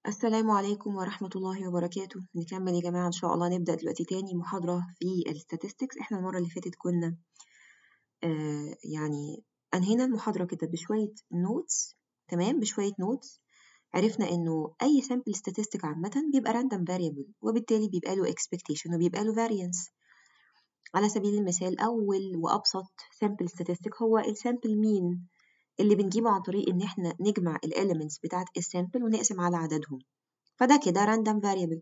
السلام عليكم ورحمة الله وبركاته نكمل يا جماعة إن شاء الله نبدأ دلوقتي تاني محاضرة في الستاتستكس إحنا المرة اللي فاتت كنا آه يعني أنهينا المحاضرة كده بشوية نوتس تمام بشوية نوتس عرفنا إنه أي sample statistic عامة بيبقى random variable وبالتالي بيبقى له expectation وبيبقى له variance على سبيل المثال أول وأبسط sample statistic هو السامبل mean اللي بنجيبه عن طريق إن إحنا نجمع الإليمنتس بتاعة السامبل ونقسم على عددهم فده كده random variable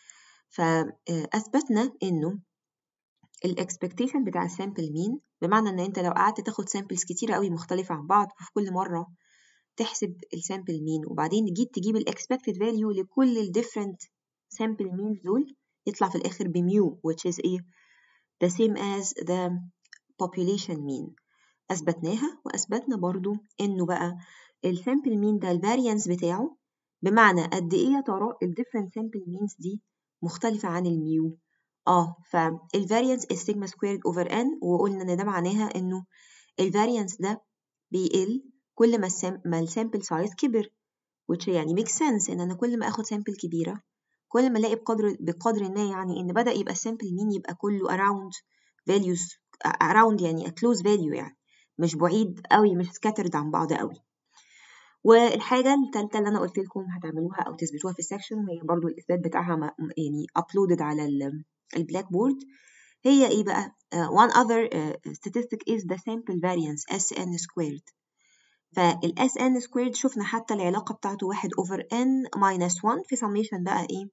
فأثبتنا إنه الإكسبكتيشن بتاع السامبل مين بمعنى إن أنت لو قعدت تاخد سامبلز كتيرة قوي مختلفة عن بعض وفي كل مرة تحسب السامبل مين وبعدين جيت تجيب الإكسبكتد فاليو لكل الديفرنت سامبل مينز دول يطلع في الآخر بميو which is إيه the same as the population mean أثبتناها وأثبتنا برضو إنه بقى السامبل مين ده الفاريانس بتاعه بمعنى قد إيه يا ترى الديفرنت سامبل مينز دي مختلفة عن الميو اه فالفاريانس is sigma squared over n وقلنا ان ده معناها انه الفاريانس ده بيقل كل ما السام ما السامبل سايز كبر which يعني make sense ان انا كل ما اخد سامبل كبيرة كل ما الاقي بقدر بقدر ما يعني ان بدأ يبقى السامبل مين يبقى كله around values around يعني a close value يعني مش بعيد قوي مش scattered عن بعض قوي والحاجة التالتة اللي أنا قلت لكم هتعملوها أو تثبتوها في السكشن وهي برضو الإثبات بتاعها يعني uploaded على البلاك بورد هي إيه بقى؟ uh, one other uh, statistic is the sample variance SN squared فال SN squared شفنا حتى العلاقة بتاعته واحد over N minus 1 في summation بقى إيه؟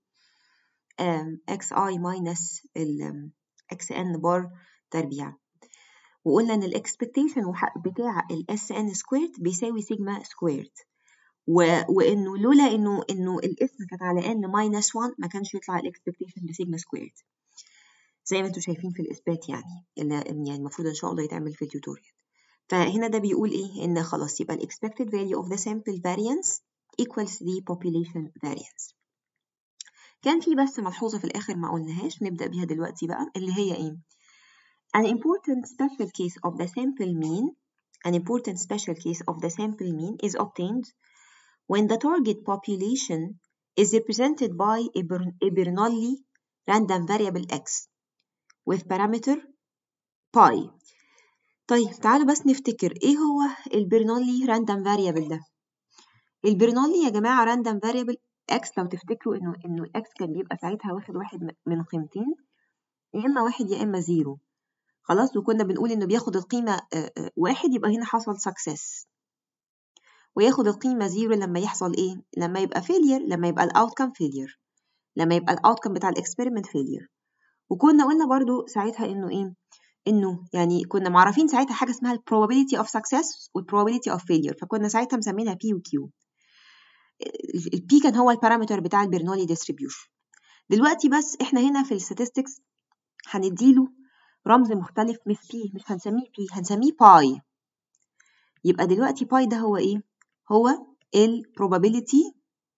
um, XI minus ال XN بار تربيع وقلنا ان الاكسبكتيشن بتاع الاس ان سكويرد بيساوي سيجما سكويرد وانه لولا انه انه الاسم كانت على ان ماينس 1 ما كانش يطلع الاكسبكتيشن بسيجما سكويرد زي ما انتم شايفين في الاثبات يعني اللي يعني المفروض ان شاء الله يتعمل في التيوتوريال فهنا ده بيقول ايه ان خلاص يبقى الاكسبكتد value of the sample variance equals the population variance كان في بس ملحوظه في الاخر ما قلناهاش نبدا بيها دلوقتي بقى اللي هي ايه An important special case of the sample mean, an important special case of the sample mean is obtained when the target population is represented by a, Ber a Bernoulli random variable x with parameter pi. طيب تعالوا بس نفتكر ايه هو البرنولي random variable ده البرنولي يا جماعة random variable x لو تفتكروا انه انه x كان بيبقى ساعتها واخد واحد من قيمتين يا اما واحد يا اما زيرو خلاص وكنا بنقول انه بياخد القيمة واحد يبقى هنا حصل success وياخد القيمة زيرو لما يحصل ايه؟ لما يبقى failure لما يبقى الاوتكم failure لما يبقى الاوتكم بتاع الاكسبيرمنت failure وكنا قلنا برضو ساعتها انه ايه؟ انه يعني كنا معرفين ساعتها حاجة اسمها ال probability of success وال probability of failure فكنا ساعتها مسمينها P و Q ال P كان هو البارامتر بتاع البرنولي distribution دلوقتي بس احنا هنا في الستاتستكس هنديله رمز مختلف مش بي مش هنسميه بي هنسميه باي يبقى دلوقتي باي ده هو ايه هو ال probability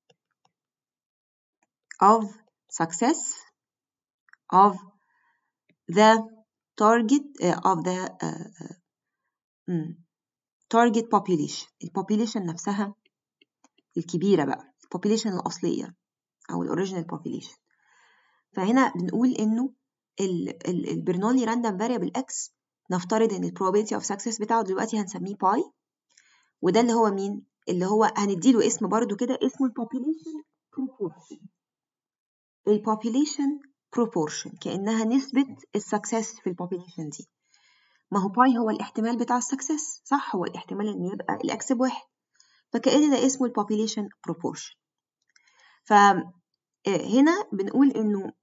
of success of the target uh, of the uh, uh, target population البوبيليشن نفسها الكبيرة بقى البوبيليشن الأصلية أو الأوريجينال population فهنا بنقول إنه البرنولي راندوم فاريبل اكس نفترض ان probability of success بتاعه دلوقتي هنسميه باي وده اللي هو مين اللي هو هنديله اسم برضو كده اسمه population proportion population proportion كأنها نسبة السكسس في population دي ما هو باي هو الاحتمال بتاع السكسس صح هو الاحتمال ان يبقى الاكس بواحد فكأن ده اسمه population proportion فهنا بنقول انه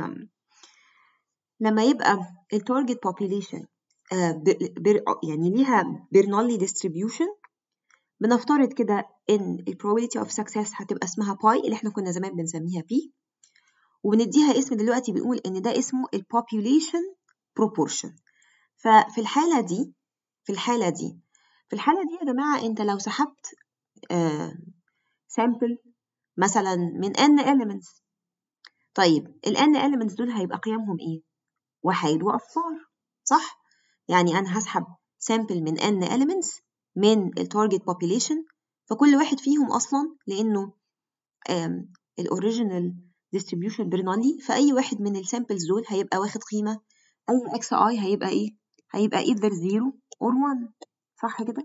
لما يبقى التارجت population يعني ليها برنولي distribution بنفترض كده ان ال probability of success هتبقى اسمها باي اللي احنا كنا زمان بنسميها بي وبنديها اسم دلوقتي بنقول ان ده اسمه ال population proportion ففي الحالة دي في الحالة دي في الحالة دي يا جماعة انت لو سحبت sample مثلا من n elements طيب ال n elements دول هيبقى قيمهم ايه؟ وحيد وأصفار صح؟ يعني أنا هسحب sample من n elements من ال target population فكل واحد فيهم أصلا لأنه الاوريجينال distribution برنالي فاي واحد من السامبلز دول هيبقى واخد قيمه اي اكس اي هيبقى ايه هيبقى either 0 or 1 صح كده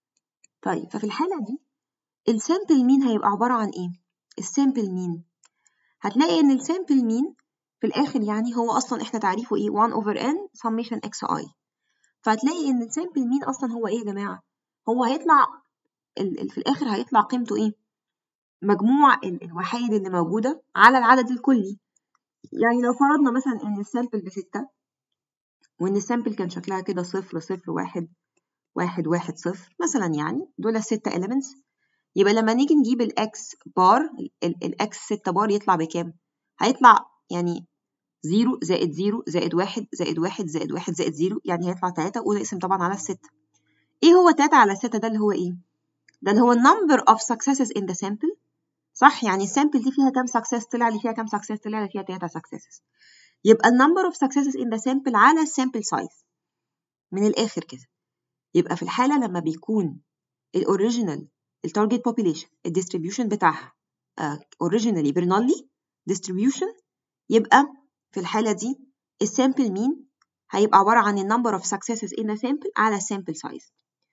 طيب ففي الحاله دي السامبل مين هيبقى عباره عن ايه السامبل مين هتلاقي ان السامبل مين في الاخر يعني هو اصلا احنا تعريفه ايه 1 over n summation xi فهتلاقي ان السامبل مين اصلا هو ايه يا جماعه هو هيطلع ال ال في الاخر هيطلع قيمته ايه مجموع الوحيد اللي موجوده على العدد الكلي يعني لو فرضنا مثلا ان السامبل بستة وان السامبل كان شكلها كده صفر صفر واحد واحد واحد صفر مثلا يعني دول الستة elements يبقى لما نيجي نجيب الاكس بار الاكس ستة بار يطلع بكام هيطلع يعني زيرو زائد زيرو زائد واحد زائد واحد زائد واحد زائد زيرو يعني هيطلع تلاتة وده اسم طبعا على الستة ايه هو تلاتة على الستة ده اللي هو ايه ده اللي هو number of successes in the sample صح يعني السامبل دي فيها كام success طلع لي فيها كام success طلع لي فيها تلاتة successes يبقى number of successes in the sample على السامبل size من الآخر كده يبقى في الحالة لما بيكون الأوريجينال التارجت population الديستريبيوشن بتاعها uh, originally برنالي distribution يبقى في الحالة دي السامبل مين هيبقى عبارة عن ال number of successes in a sample على sample size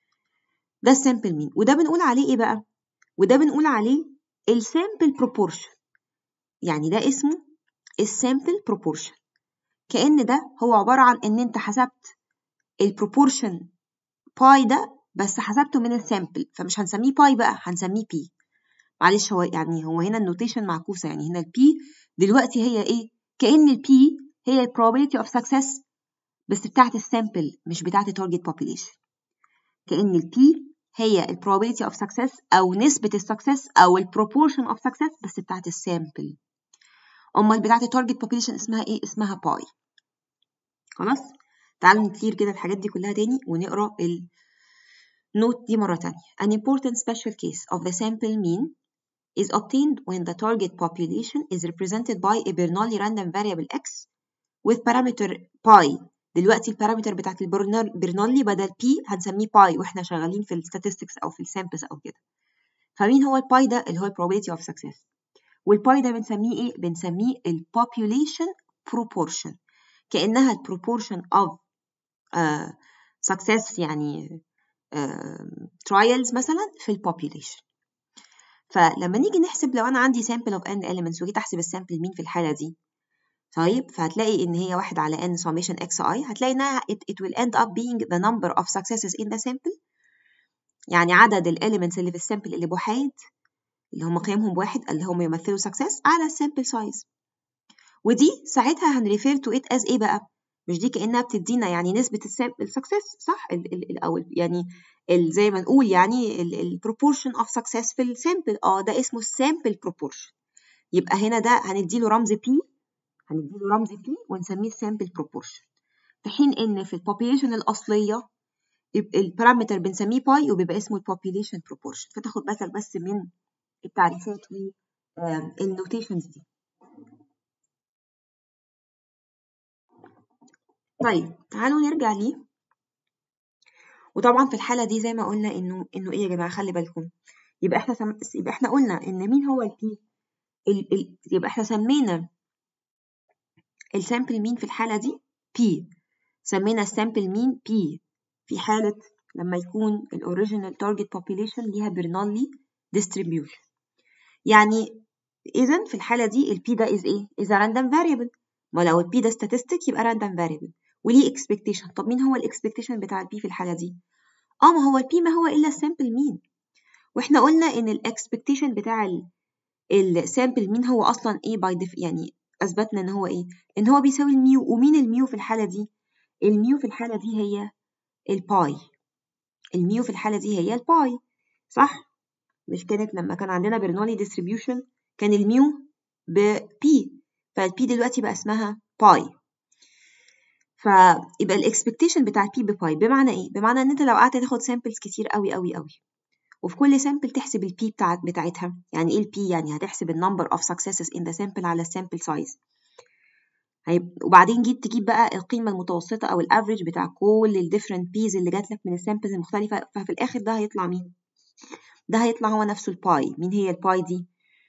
ده السامبل مين وده بنقول عليه ايه بقى وده بنقول عليه السامبل proportion يعني ده اسمه السامبل proportion كأن ده هو عبارة عن ان انت حسبت البروبورشن باي ده بس حسبته من السامبل فمش هنسميه باي بقى هنسميه بي معلش هو يعني هو هنا النوتيشن معكوسة يعني هنا البي دلوقتي هي ايه كأن البي هي ال probability of success بس بتاعت السامبل مش بتاعت التارجت population كأن البي هي ال probability of success أو نسبة السكسس أو ال proportion of success بس بتاعت السامبل أمال بتاعت التارجت population اسمها ايه اسمها باي خلاص تعالوا نكلير كده الحاجات دي كلها تاني ونقرا النوت دي مرة تانية An important special case of the sample mean is obtained when the target population is represented by a Bernoulli random variable x with parameter pi دلوقتي البارامتر بتاعت البرنولي بدل p هنسميه باي واحنا شغالين في الستاتستكس او في السامبلز او كده فمين هو الباي ده اللي هو probability of success والباي ده بنسميه ايه بنسميه ال population proportion كأنها ال proportion of uh, success يعني uh, trials مثلا في ال population فلما نيجي نحسب لو انا عندي sample of n elements وجيت احسب السامبل مين في الحاله دي طيب فهتلاقي ان هي واحد على n summation xi هتلاقي انها it, it will end up being the number of successes in the sample يعني عدد ال elements اللي في السامبل اللي بوحايد اللي هم قيمهم بواحد اللي هم يمثلوا success على السامبل size ودي ساعتها هنريفير to it as ايه بقى مش دي كأنها بتدينا يعني نسبة السكسس صح ال ال أو يعني ال زي ما نقول يعني ال proportion of success في السامبل اه ده اسمه السامبل proportion يبقى هنا ده هنديله رمز P هنديله رمز P ونسميه السامبل proportion في حين ان في البوبيليشن الأصلية البارامتر بنسميه باي وبيبقى اسمه البوبيليشن proportion فتاخد بالك بس من التعريفات والنوتيشنز دي طيب تعالوا نرجع ليه وطبعا في الحالة دي زي ما قلنا انه انه ايه يا جماعة خلي بالكم يبقى احنا سم... يبقى احنا قلنا ان مين هو البي ال... ال... يبقى احنا سمينا السامبل مين في الحالة دي بي سمينا السامبل مين بي في حالة لما يكون الاوريجينال تارجت population ليها برنالي distribution يعني اذا في الحالة دي البي ده is ايه is a random variable ما لو البي ده statistic يبقى random variable وليه expectation طب مين هو الاكسبكتيشن بتاع البي في الحالة دي اه ما هو البي ما هو الا السامبل مين واحنا قلنا ان الاكسبكتيشن بتاع السامبل مين هو اصلا ايه باي ديف يعني اثبتنا ان هو ايه ان هو بيساوي الميو ومين الميو في الحالة دي الميو في الحالة دي هي الباي الميو في الحالة دي هي الباي صح مش كانت لما كان عندنا برنولي ديستريبيوشن كان الميو ببي فالبي دلوقتي بقى اسمها باي فيبقى الاكسبكتيشن بتاع البي بباي بمعنى ايه بمعنى ان انت لو قعدت تاخد سامبلز كتير قوي قوي قوي وفي كل سامبل تحسب البي بتاعت بتاعتها يعني ايه البي يعني هتحسب النمبر اوف successes in the sample على السامبل سايز وبعدين جيت تجيب بقى القيمه المتوسطه او الافريج بتاع كل الديفرنت بيز اللي جات لك من السامبلز المختلفه ففي الاخر ده هيطلع مين ده هيطلع هو نفسه الباي مين هي الباي دي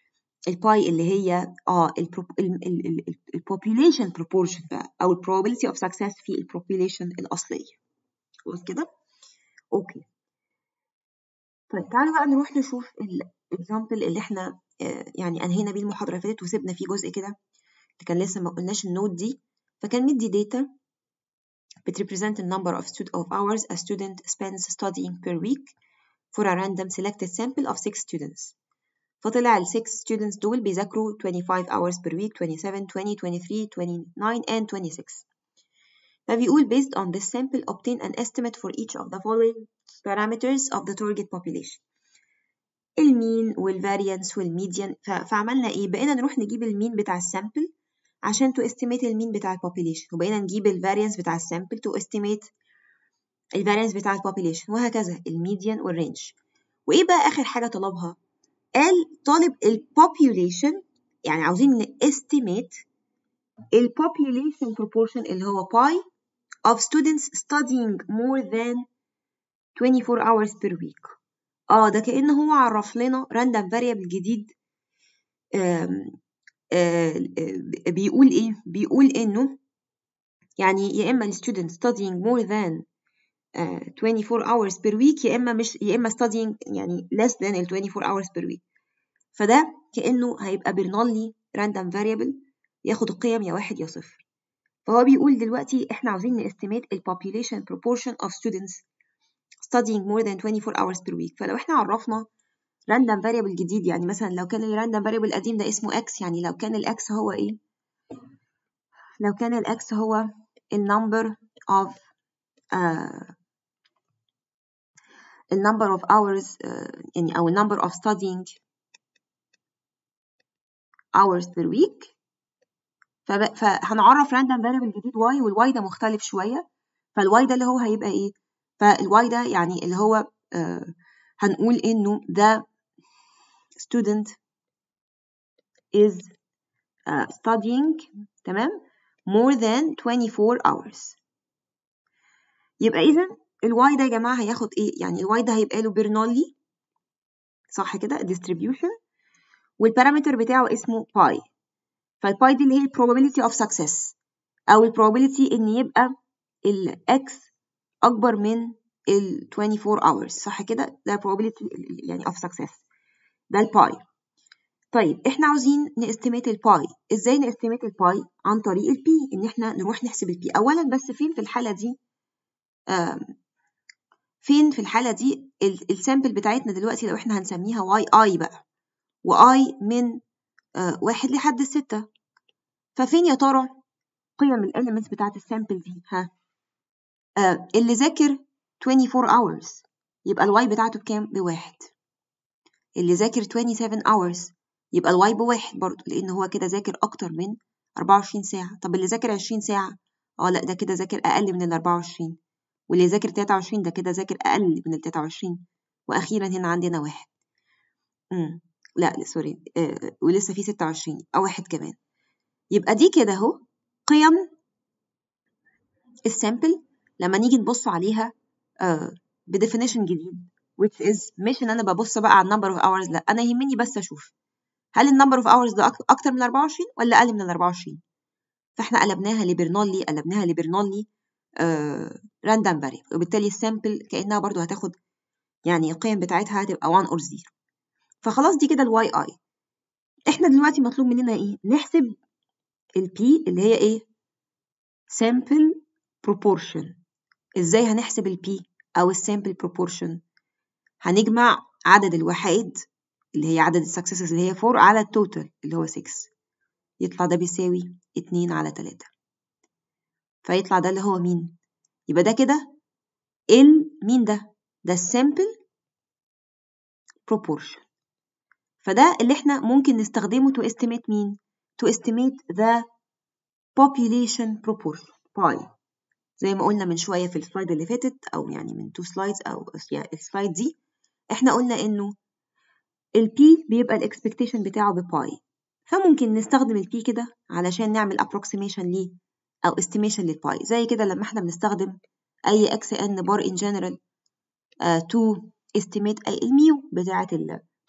الباي اللي هي اه البوبوليشن proportion بقى او ال probability of success في البوبوليشن الأصلية خلاص كده اوكي طيب تعالوا بقى نروح نشوف الاكزامبل اللي احنا آه يعني انهينا بيه المحاضرة اللي فاتت وسيبنا فيه جزء كده اللي كان لسه ما قلناش النوت دي فكان مدي داتا بتrepresent the number of, stud of hours a student spends studying per week for a random selected sample of 6 students فطلع ال 6 students دول بيذاكروا 25 hours per week 27 20 23 29 and 26 فبيقول based on this sample obtain an estimate for each of the following parameters of the target population المين والفاريانس والميديان فعملنا ايه بقينا نروح نجيب المين بتاع السامبل عشان تو estimate المين بتاع البوبوليشن وبقينا نجيب الفاريانس بتاع السامبل تو estimate الفاريانس بتاع البوبوليشن وهكذا الميديان والرينج وايه بقى اخر حاجه طلبها قال طالب البوبوليشن يعني عاوزين نستيميت البوبوليشن proportion اللي هو باي of students studying more than 24 hours per week اه ده كأن هو عرف لنا random variable جديد آم آم بيقول ايه بيقول انه يعني يا اما الستودنت studying more than uh, 24 hours per week يا اما مش يا اما studying يعني less than ال 24 hours per week فده كأنه هيبقى برنالي random variable ياخد القيم يا واحد يا صفر فهو بيقول دلوقتي احنا عاوزين نستيميت ال population proportion of students studying more than 24 hours per week فلو احنا عرفنا random variable جديد يعني مثلا لو كان ال random variable القديم ده اسمه x يعني لو كان ال x هو ايه لو كان ال x هو ال number of uh, ال number of hours uh, يعني أو ال number of studying hours per week فب... فهنعرف random variable جديد y والy ده مختلف شوية فالy ده اللي هو هيبقى ايه فالy ده يعني اللي هو uh, هنقول انه the student is uh, studying تمام more than 24 hours يبقى اذا الواي ده يا جماعه هياخد ايه يعني الواي ده هيبقى له برنولي صح كده distribution والبارامتر بتاعه اسمه باي فالباي دي اللي هي probability of success او probability ان يبقى الاكس اكبر من ال 24 hours صح كده ده probability يعني of success ده الباي طيب احنا عاوزين نستيميت الباي ازاي نستيميت الباي عن طريق البي ان احنا نروح نحسب البي اولا بس فين في الحاله دي فين في الحاله دي السامبل بتاعتنا دلوقتي لو احنا هنسميها واي اي بقى واي من آه واحد لحد الستة ففين يا ترى قيم الاليمنتس بتاعت السامبل دي ها آه اللي ذاكر 24 hours يبقى الواي بتاعته بكام بواحد اللي ذاكر 27 hours يبقى الواي بواحد برضه لان هو كده ذاكر اكتر من 24 ساعة طب اللي ذاكر 20 ساعة اه لا ده كده ذاكر اقل من ال 24 واللي ذاكر 23 ده كده ذاكر اقل من ال 23 واخيرا هنا عندنا واحد امم لا سوري آه ولسه في 26 او واحد كمان يبقى دي كده اهو قيم السامبل لما نيجي نبص عليها آه بديفينيشن جديد which is مش ان انا ببص بقى على النمبر اوف hours لا انا يهمني بس اشوف هل النمبر اوف hours ده اكتر من 24 ولا اقل من ال 24 فاحنا قلبناها لبرنولي قلبناها لبرنولي راندوم فاريبل وبالتالي السامبل كانها برضو هتاخد يعني القيم بتاعتها هتبقى 1 اور 0 فخلاص دي كده الواي اي احنا دلوقتي مطلوب مننا ايه نحسب البي اللي هي ايه sample proportion ازاي هنحسب البي او السامبل proportion هنجمع عدد الوحيد اللي هي عدد السكسسز اللي هي 4 على التوتال اللي هو 6 يطلع ده بيساوي 2 على 3 فيطلع ده اللي هو مين يبقى ده كده ال مين ده ده السامبل proportion فده اللي احنا ممكن نستخدمه to estimate مين to estimate the population proportion باي زي ما قلنا من شوية في السلايد اللي فاتت أو يعني من تو سلايدز أو يعني السلايد دي احنا قلنا إنه ال P بيبقى الاكسبكتيشن بتاعه بباي فممكن نستخدم ال P كده علشان نعمل approximation ليه أو estimation للباي زي كده لما احنا بنستخدم أي x n bar in general uh, to estimate أي الميو بتاعة ال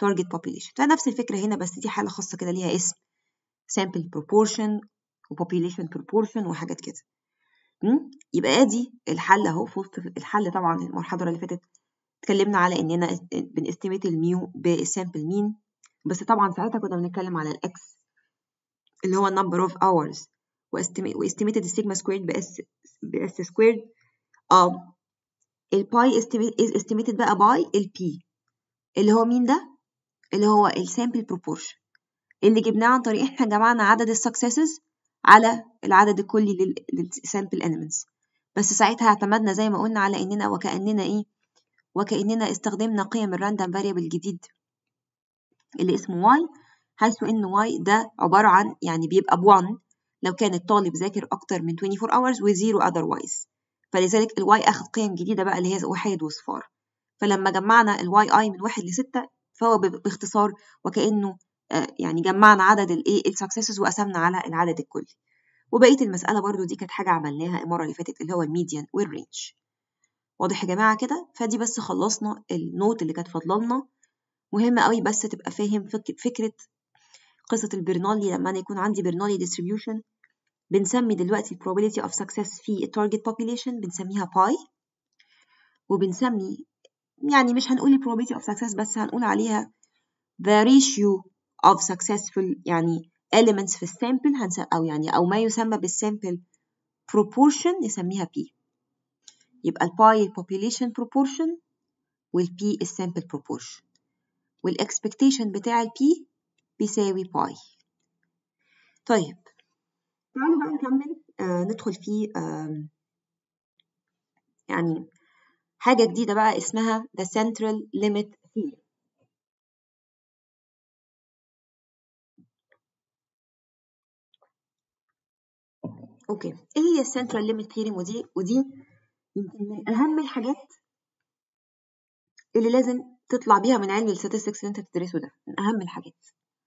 target population فنفس الفكرة هنا بس دي حالة خاصة كده ليها اسم sample proportion و population proportion وحاجات كده م? يبقى ادي الحل اهو في وسط الحل طبعا المحاضرة اللي فاتت اتكلمنا على اننا بنستيميت الميو بالسامبل مين بس طبعا ساعتها كنا بنتكلم على الاكس اللي هو number of hours واستيميتد السيجما سكويرد باس باس سكويرد اه الباي استيميتد بقى باي البي اللي هو مين ده اللي هو السامبل بروبورشن اللي جبناه عن طريق احنا جمعنا عدد السكسسز على العدد الكلي للسامبل elements بس ساعتها اعتمدنا زي ما قلنا على اننا وكاننا ايه وكاننا استخدمنا قيم الراندوم فاريبل الجديد اللي اسمه y حيث ان y ده عباره عن يعني بيبقى ب1 لو كان الطالب ذاكر اكتر من 24 hours وزيرو otherwise فلذلك الواي اخذ قيم جديده بقى اللي هي وحيد وصفار فلما جمعنا الواي اي من واحد لستة فهو باختصار وكانه يعني جمعنا عدد الايه السكسسز وقسمنا على العدد الكلي وبقيه المساله برضو دي كانت حاجه عملناها المره اللي فاتت اللي هو الميديان والرينج واضح يا جماعه كده فدي بس خلصنا النوت اللي كانت فاضلالنا مهمه قوي بس تبقى فاهم فكره قصه البرنالي لما انا يكون عندي برنالي ديستريبيوشن بنسمي دلوقتي probability of success في target population بنسميها باي وبنسمي يعني مش هنقول probability of success بس هنقول عليها the ratio of successful يعني elements في السامبل أو يعني أو ما يسمى بالسامبل proportion نسميها P يبقى الباي population proportion والبي السامبل proportion والexpectation بتاع البي بيساوي باي طيب تعالوا بقى نكمل آه ندخل في آه يعني حاجة جديدة بقى اسمها the central limit theorem اوكي ايه هي السنترال ليميت ثيرم ودي ودي يمكن من اهم الحاجات اللي لازم تطلع بيها من علم الستاتستكس اللي انت بتدرسه ده من اهم الحاجات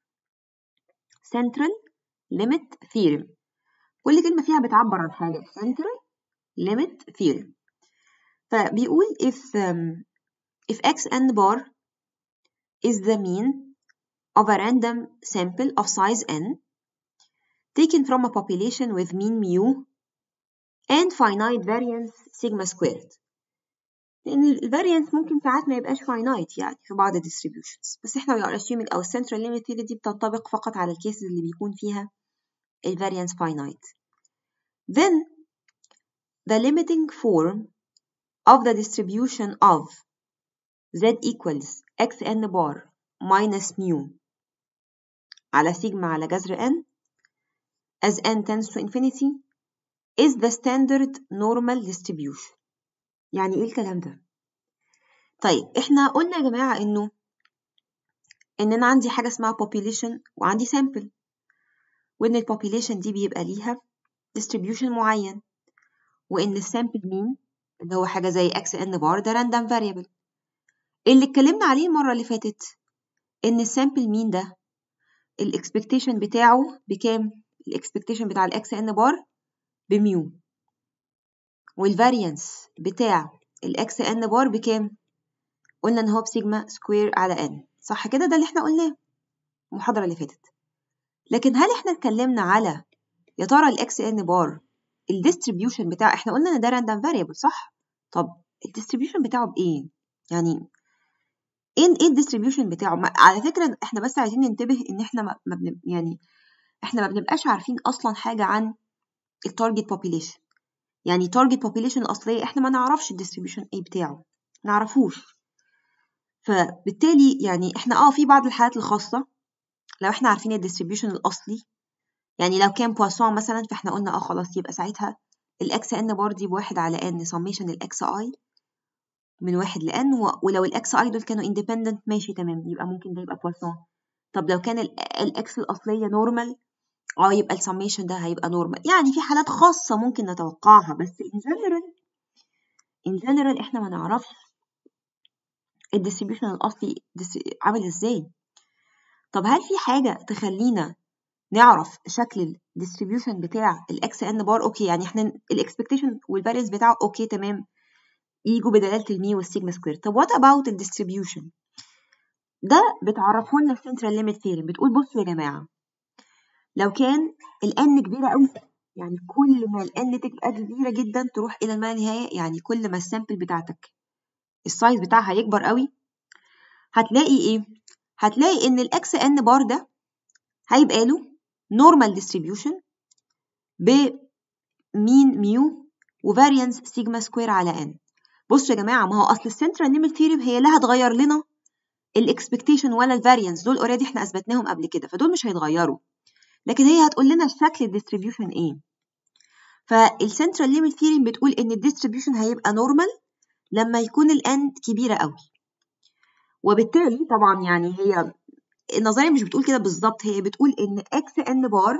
central limit theorem كل كلمة فيها بتعبر عن حاجة central limit theorem فبيقول if um, if x n bar is the mean of a random sample of size n taken from a population with mean mu and finite variance sigma squared لأن الفاريانس ممكن ساعات ما يبقاش finite يعني في بعض الديستريبيوشنز بس احنا we are assuming أو central limit theory دي بتنطبق فقط على الكيسز اللي بيكون فيها الفاريانس finite then the limiting form of the distribution of z equals xn bar minus mu على سيجما على جذر n as n tends to infinity is the standard normal distribution يعني ايه الكلام ده طيب احنا قلنا يا جماعة انه ان انا عندي حاجة اسمها population وعندي sample وان ال population دي بيبقى ليها distribution معين وان السامبل مين اللي هو حاجة زي x n bar ده random variable اللي اتكلمنا عليه المرة اللي فاتت ان السامبل مين ده الاكسبكتيشن بتاعه بكام الاكسبكتيشن بتاع الاكس ان بار بميو والفاريانس بتاع الاكس ان بار بكام قلنا ان هو بسيجما سكوير على ان صح كده ده اللي احنا قلناه المحاضره اللي فاتت لكن هل احنا اتكلمنا على يا ترى الاكس ان بار الديستريبيوشن بتاع احنا قلنا ان ده راندوم فاريبل صح طب الديستريبيوشن بتاعه بايه يعني ايه ايه الديستريبيوشن بتاعه على فكره احنا بس عايزين ننتبه ان احنا ما بن يعني احنا ما بنبقاش عارفين اصلا حاجه عن التارجت بوبيليشن يعني تارجت بوبيليشن الاصليه احنا ما نعرفش الديستريبيوشن ايه بتاعه ما نعرفوش فبالتالي يعني احنا اه في بعض الحالات الخاصه لو احنا عارفين الديستريبيوشن الاصلي يعني لو كان بواسون مثلا فاحنا قلنا اه خلاص يبقى ساعتها الاكس ان بار دي بواحد على ان سميشن الاكس اي من واحد لان ولو الاكس اي دول كانوا اندبندنت ماشي تمام يبقى ممكن ده يبقى بواسون طب لو كان الاكس الاصليه نورمال اه يبقى السميشن ده هيبقى نورمال يعني في حالات خاصه ممكن نتوقعها بس ان جنرال ان جنرال احنا ما نعرفش الديستريبيوشن الاصلي عامل ازاي طب هل في حاجه تخلينا نعرف شكل الديستريبيوشن بتاع الاكس ان بار اوكي يعني احنا الاكسبكتيشن والفارينس بتاعه اوكي تمام يجوا بدلاله المي والسيجما سكوير طب وات اباوت الديستريبيوشن ده بتعرفه لنا السنترال ليميت ثيرم بتقول بصوا يا جماعه لو كان الان كبيره قوي يعني كل ما الان تبقى كبيره جدا تروح الى ما لا نهايه يعني كل ما السامبل بتاعتك السايز بتاعها يكبر قوي هتلاقي ايه هتلاقي ان الاكس ان بار ده هيبقى له نورمال ديستريبيوشن بمين ميو وفاريانس سيجما سكوير على ان بصوا يا جماعه ما هو اصل السنترال ليميت ثيرم هي لا هتغير لنا الاكسبكتيشن ولا الفاريانس دول اوريدي احنا اثبتناهم قبل كده فدول مش هيتغيروا لكن هي هتقول لنا شكل الديستريبيوشن ايه فالسنترال ليميت ثيرم بتقول ان الديستريبيوشن هيبقى نورمال لما يكون الان كبيره قوي وبالتالي طبعا يعني هي النظريه مش بتقول كده بالظبط هي بتقول ان اكس ان بار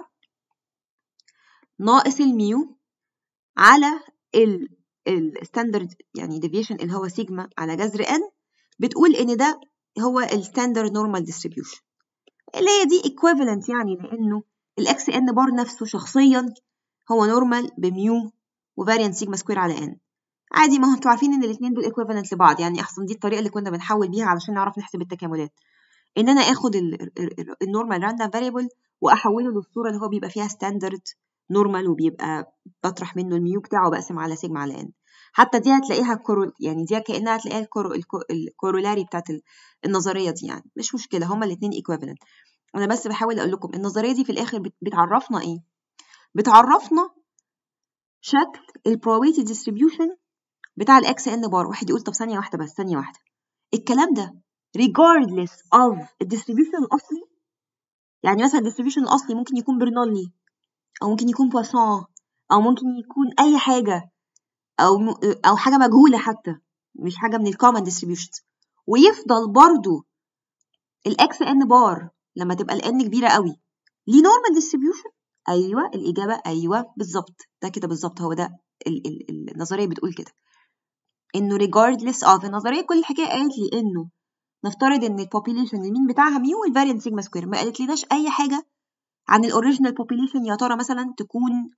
ناقص الميو على الستاندرد يعني ديفيشن اللي هو سيجما على جذر ان بتقول ان ده هو الستاندرد نورمال ديستريبيوشن اللي هي دي equivalent يعني لانه الاكس ان بار نفسه شخصيا هو نورمال بميو وفاريانت سيجما سكوير على ان عادي ما هو انتوا عارفين ان الاثنين دول equivalent لبعض يعني احسن دي الطريقه اللي كنا بنحول بيها علشان نعرف نحسب التكاملات ان انا اخد النورمال راندوم فاريبل واحوله للصوره اللي هو بيبقى فيها ستاندرد نورمال وبيبقى بطرح منه الميو بتاعه بقسم على سيجما على ان حتى دي هتلاقيها كورو يعني دي كانها هتلاقيها الكورو الكورولاري بتاعت النظريه دي يعني مش مشكله هما الاثنين equivalent انا بس بحاول اقول لكم النظريه دي في الاخر بتعرفنا ايه بتعرفنا شكل البروبابيلتي ديستريبيوشن بتاع الاكس ان بار واحد يقول طب ثانيه واحده بس ثانيه واحده الكلام ده regardless of الديستريبيوشن الاصلي يعني مثلا الديستريبيوشن الاصلي ممكن يكون برنولي او ممكن يكون بواسون او ممكن يكون اي حاجه او م... او حاجه مجهوله حتى مش حاجه من الكومن ديستريبيوشنز ويفضل برضو الاكس ان بار لما تبقى الان كبيره قوي ليه نورمال ديستريبيوشن ايوه الاجابه ايوه بالظبط ده كده بالظبط هو ده ال ال النظريه بتقول كده انه regardless of النظريه كل الحكايه قالت لي انه نفترض ان البوبيليشن المين بتاعها ميو والفاريانت سيجما سكوير ما قالت لناش اي حاجه عن الاوريجينال بوبيليشن يا ترى مثلا تكون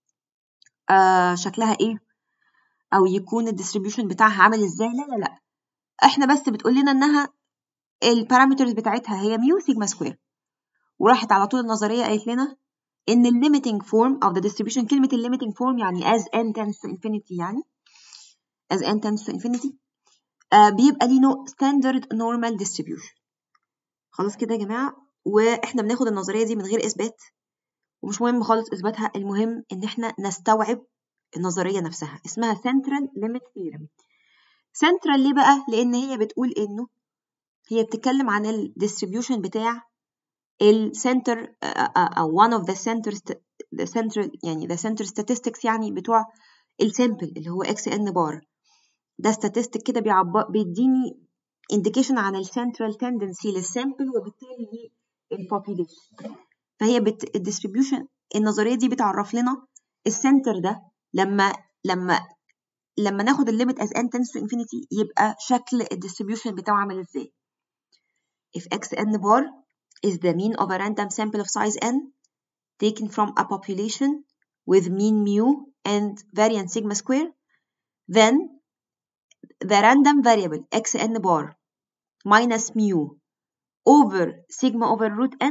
آه شكلها ايه او يكون الديستريبيوشن بتاعها عامل ازاي لا لا لا احنا بس بتقول لنا انها البارامترز بتاعتها هي ميو سيجما سكوير وراحت على طول النظريه قالت لنا ان الليميتنج فورم of the distribution كلمه الليميتنج فورم يعني as n tends to infinity يعني as n tends to infinity آه بيبقى ليه نوع standard normal distribution خلاص كده يا جماعه واحنا بناخد النظريه دي من غير اثبات ومش مهم خالص اثباتها المهم ان احنا نستوعب النظريه نفسها اسمها central limit theorem central ليه بقى لان هي بتقول انه هي بتتكلم عن الديستريبيوشن بتاع السنتر او one of the center the center يعني the center statistics يعني بتوع السامبل اللي هو اكس ان بار ده statistic كده بيعبر بيديني indication عن السنترال tendency للسامبل وبالتالي للpopulation فهي بت الديستريبيوشن النظريه دي بتعرف لنا السنتر ده لما لما لما ناخد الليميت as n tends to infinity يبقى شكل الديستريبيوشن بتاعه عامل ازاي if x n bar is the mean of a random sample of size n taken from a population with mean mu and variance sigma square then the random variable x n bar minus mu over sigma over root n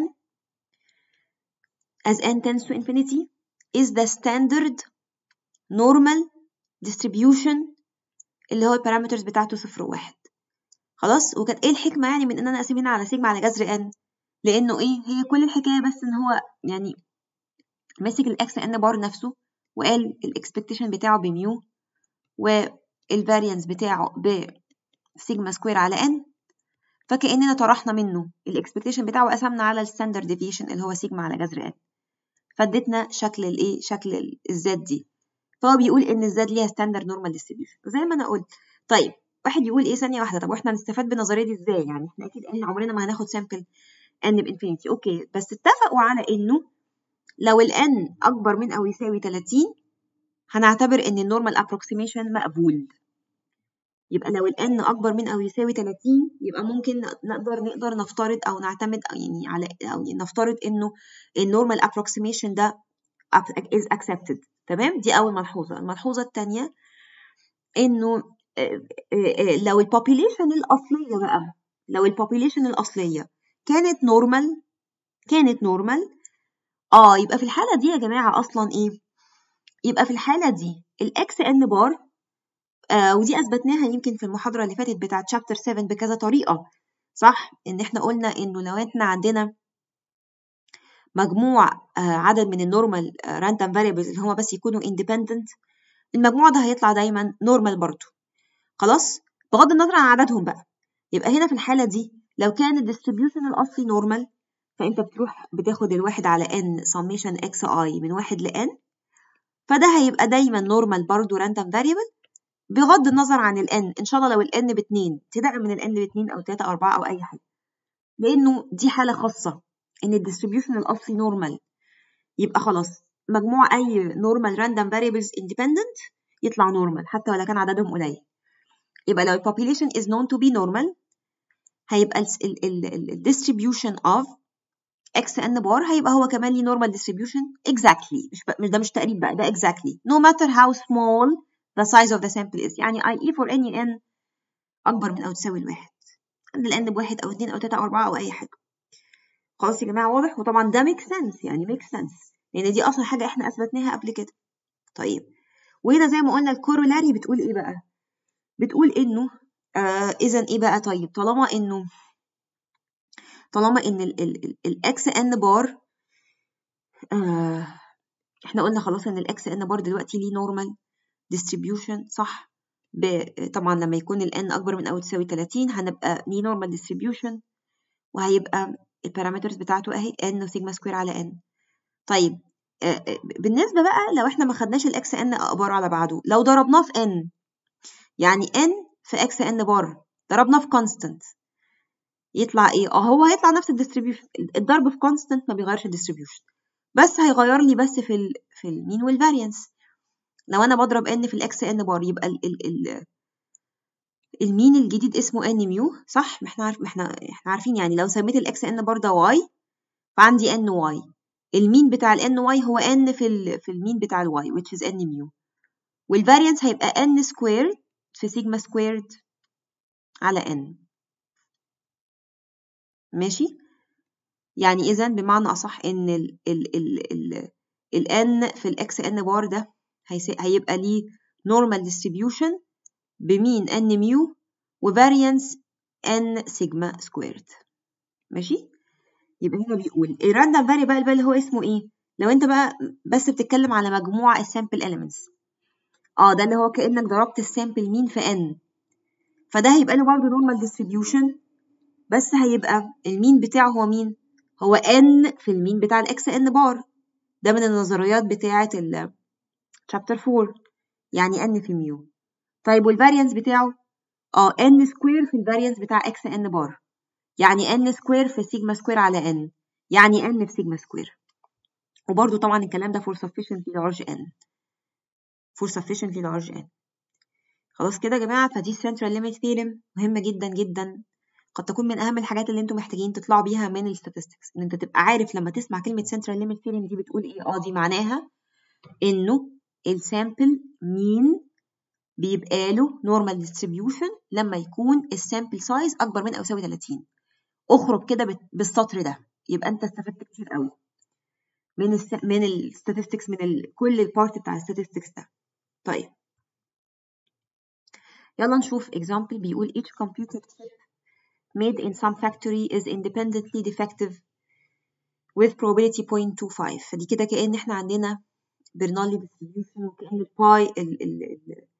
as n tends to infinity is the standard normal distribution اللي هو البارامترز بتاعته صفر وواحد خلاص وكانت ايه الحكمة يعني من ان انا اقسم هنا على سيجما على جذر ان لانه ايه هي كل الحكاية بس ان هو يعني ماسك الاكس ان بار نفسه وقال الاكسبكتيشن بتاعه بميو والفاريانس بتاعه بسيجما سكوير على ان فكأننا طرحنا منه الاكسبكتيشن بتاعه وقسمنا على الستاندرد ديفيشن اللي هو سيجما على جذر ان فادتنا شكل الايه شكل الزد دي فهو بيقول ان الزد ليها ستاندرد نورمال ديستريبيوشن زي ما انا قلت طيب واحد يقول ايه ثانيه واحده طب واحنا هنستفاد بالنظريه دي ازاي يعني احنا اكيد قلنا عمرنا ما هناخد سامبل ان بانفينيتي اوكي بس اتفقوا على انه لو الان اكبر من او يساوي 30 هنعتبر ان النورمال ابروكسيميشن مقبول يبقى لو الان اكبر من او يساوي 30 يبقى ممكن نقدر نقدر نفترض او نعتمد أو يعني على او نفترض انه النورمال ابروكسيميشن ده is accepted تمام دي اول ملحوظه الملحوظه الثانيه انه لو البوبيليشن الاصليه بقى لو البوبيليشن الاصليه كانت نورمال كانت نورمال اه يبقى في الحاله دي يا جماعه اصلا ايه يبقى في الحاله دي الاكس ان بار آه ودي اثبتناها يمكن في المحاضره اللي فاتت بتاعه شابتر 7 بكذا طريقه صح ان احنا قلنا انه لو احنا عندنا مجموع آه عدد من النورمال راندوم فاريبلز اللي هما بس يكونوا اندبندنت المجموع ده هيطلع دايما نورمال برضه خلاص بغض النظر عن عددهم بقى يبقى هنا في الحاله دي لو كان الديستريبيوشن الاصلي نورمال فانت بتروح بتاخد الواحد على n summation xi من واحد ل n فده هيبقى دايما نورمال برضه راندوم فاريبل بغض النظر عن ال n ان شاء الله لو ال n باتنين تدعم من ال n باتنين او تلاتة او اربعة او اي حاجة لانه دي حالة خاصة ان الديستريبيوشن الاصلي نورمال يبقى خلاص مجموع اي نورمال راندوم فاريبلز اندبندنت يطلع نورمال حتى ولا كان عددهم قليل يبقى لو ال population is known to be normal هيبقى ال distribution of x n بار هيبقى هو كمان ليه normal distribution exactly مش, مش ده مش تقريب بقى ده exactly no matter how small the size of the sample is يعني i e for any n أكبر من أو تساوي الواحد عند ال n بواحد أو اتنين أو تلاتة أو أربعة أو أي حاجة خلاص يا جماعة واضح وطبعا ده make sense يعني make sense لأن دي أصلا حاجة إحنا أثبتناها قبل كده طيب وهنا زي ما قلنا الكورولاري بتقول إيه بقى؟ بتقول إنه آه إذا إيه بقى طيب طالما إنه طالما ان الاكس ان بار آه احنا قلنا خلاص ان الاكس ان بار دلوقتي ليه نورمال ديستريبيوشن صح طبعا لما يكون ال n اكبر من او تساوي 30 هنبقى ليه نورمال ديستريبيوشن وهيبقى البارامترز بتاعته اهي n وسيجما سكوير على n طيب آه بالنسبه بقى لو احنا ما خدناش الاكس ان بار على بعضه لو ضربناه في n يعني n في اكس ان بار ضربناه في كونستنت يطلع ايه اه هو هيطلع نفس الديستريبيوشن الضرب في كونستنت ما بيغيرش الديستريبيوشن بس هيغير لي بس في ال في المين والفاريانس لو انا بضرب ان في الاكس ان بار يبقى ال ال ال المين الجديد اسمه ان ميو صح ما احنا عارف ما احنا احنا عارفين يعني لو سميت الاكس ان بار ده واي فعندي ان واي المين بتاع الان واي هو ان في ال في المين بتاع الواي which is ان ميو والفاريانس هيبقى ان سكويرد في سيجما سكويرد على ان ماشي يعني اذا بمعنى اصح ان ال ال ال ال ال n في الاكس n بار ده هيبقى ليه normal distribution بمين n ميو وفاريانس n سيجما سكويرد ماشي يبقى هنا بيقول الراندوم فاريبل بقى اللي هو اسمه ايه لو انت بقى بس بتتكلم على مجموع السامبل elements اه ده اللي هو كانك ضربت السامبل مين في n فده هيبقى له برضه normal distribution بس هيبقى المين بتاعه هو مين؟ هو n في المين بتاع الاكس n بار ده من النظريات بتاعة ال chapter 4 يعني n في ميو طيب والفاريانس بتاعه؟ اه n سكوير في الفاريانس بتاع x n بار يعني n سكوير في سيجما سكوير على n يعني n في سيجما سكوير وبرده طبعا الكلام ده for sufficiently large n for sufficiently large n خلاص كده يا جماعة فدي central limit theorem مهمة جدا جدا قد تكون من اهم الحاجات اللي انتم محتاجين تطلعوا بيها من الستاتستكس ان انت تبقى عارف لما تسمع كلمه central limit theorem دي بتقول ايه اه دي معناها انه السامبل مين بيبقى له normal distribution لما يكون السامبل سايز اكبر من او يساوي 30 اخرج كده بالسطر ده يبقى انت استفدت كتير قوي من الس... من الستاتستكس من ال... كل البارت بتاع الستاتستكس ده طيب يلا نشوف example بيقول each computer chip made in some factory is independently defective with probability 0.25 فدي كده كأن احنا عندنا برنولي distribution وكأن الباي ال ال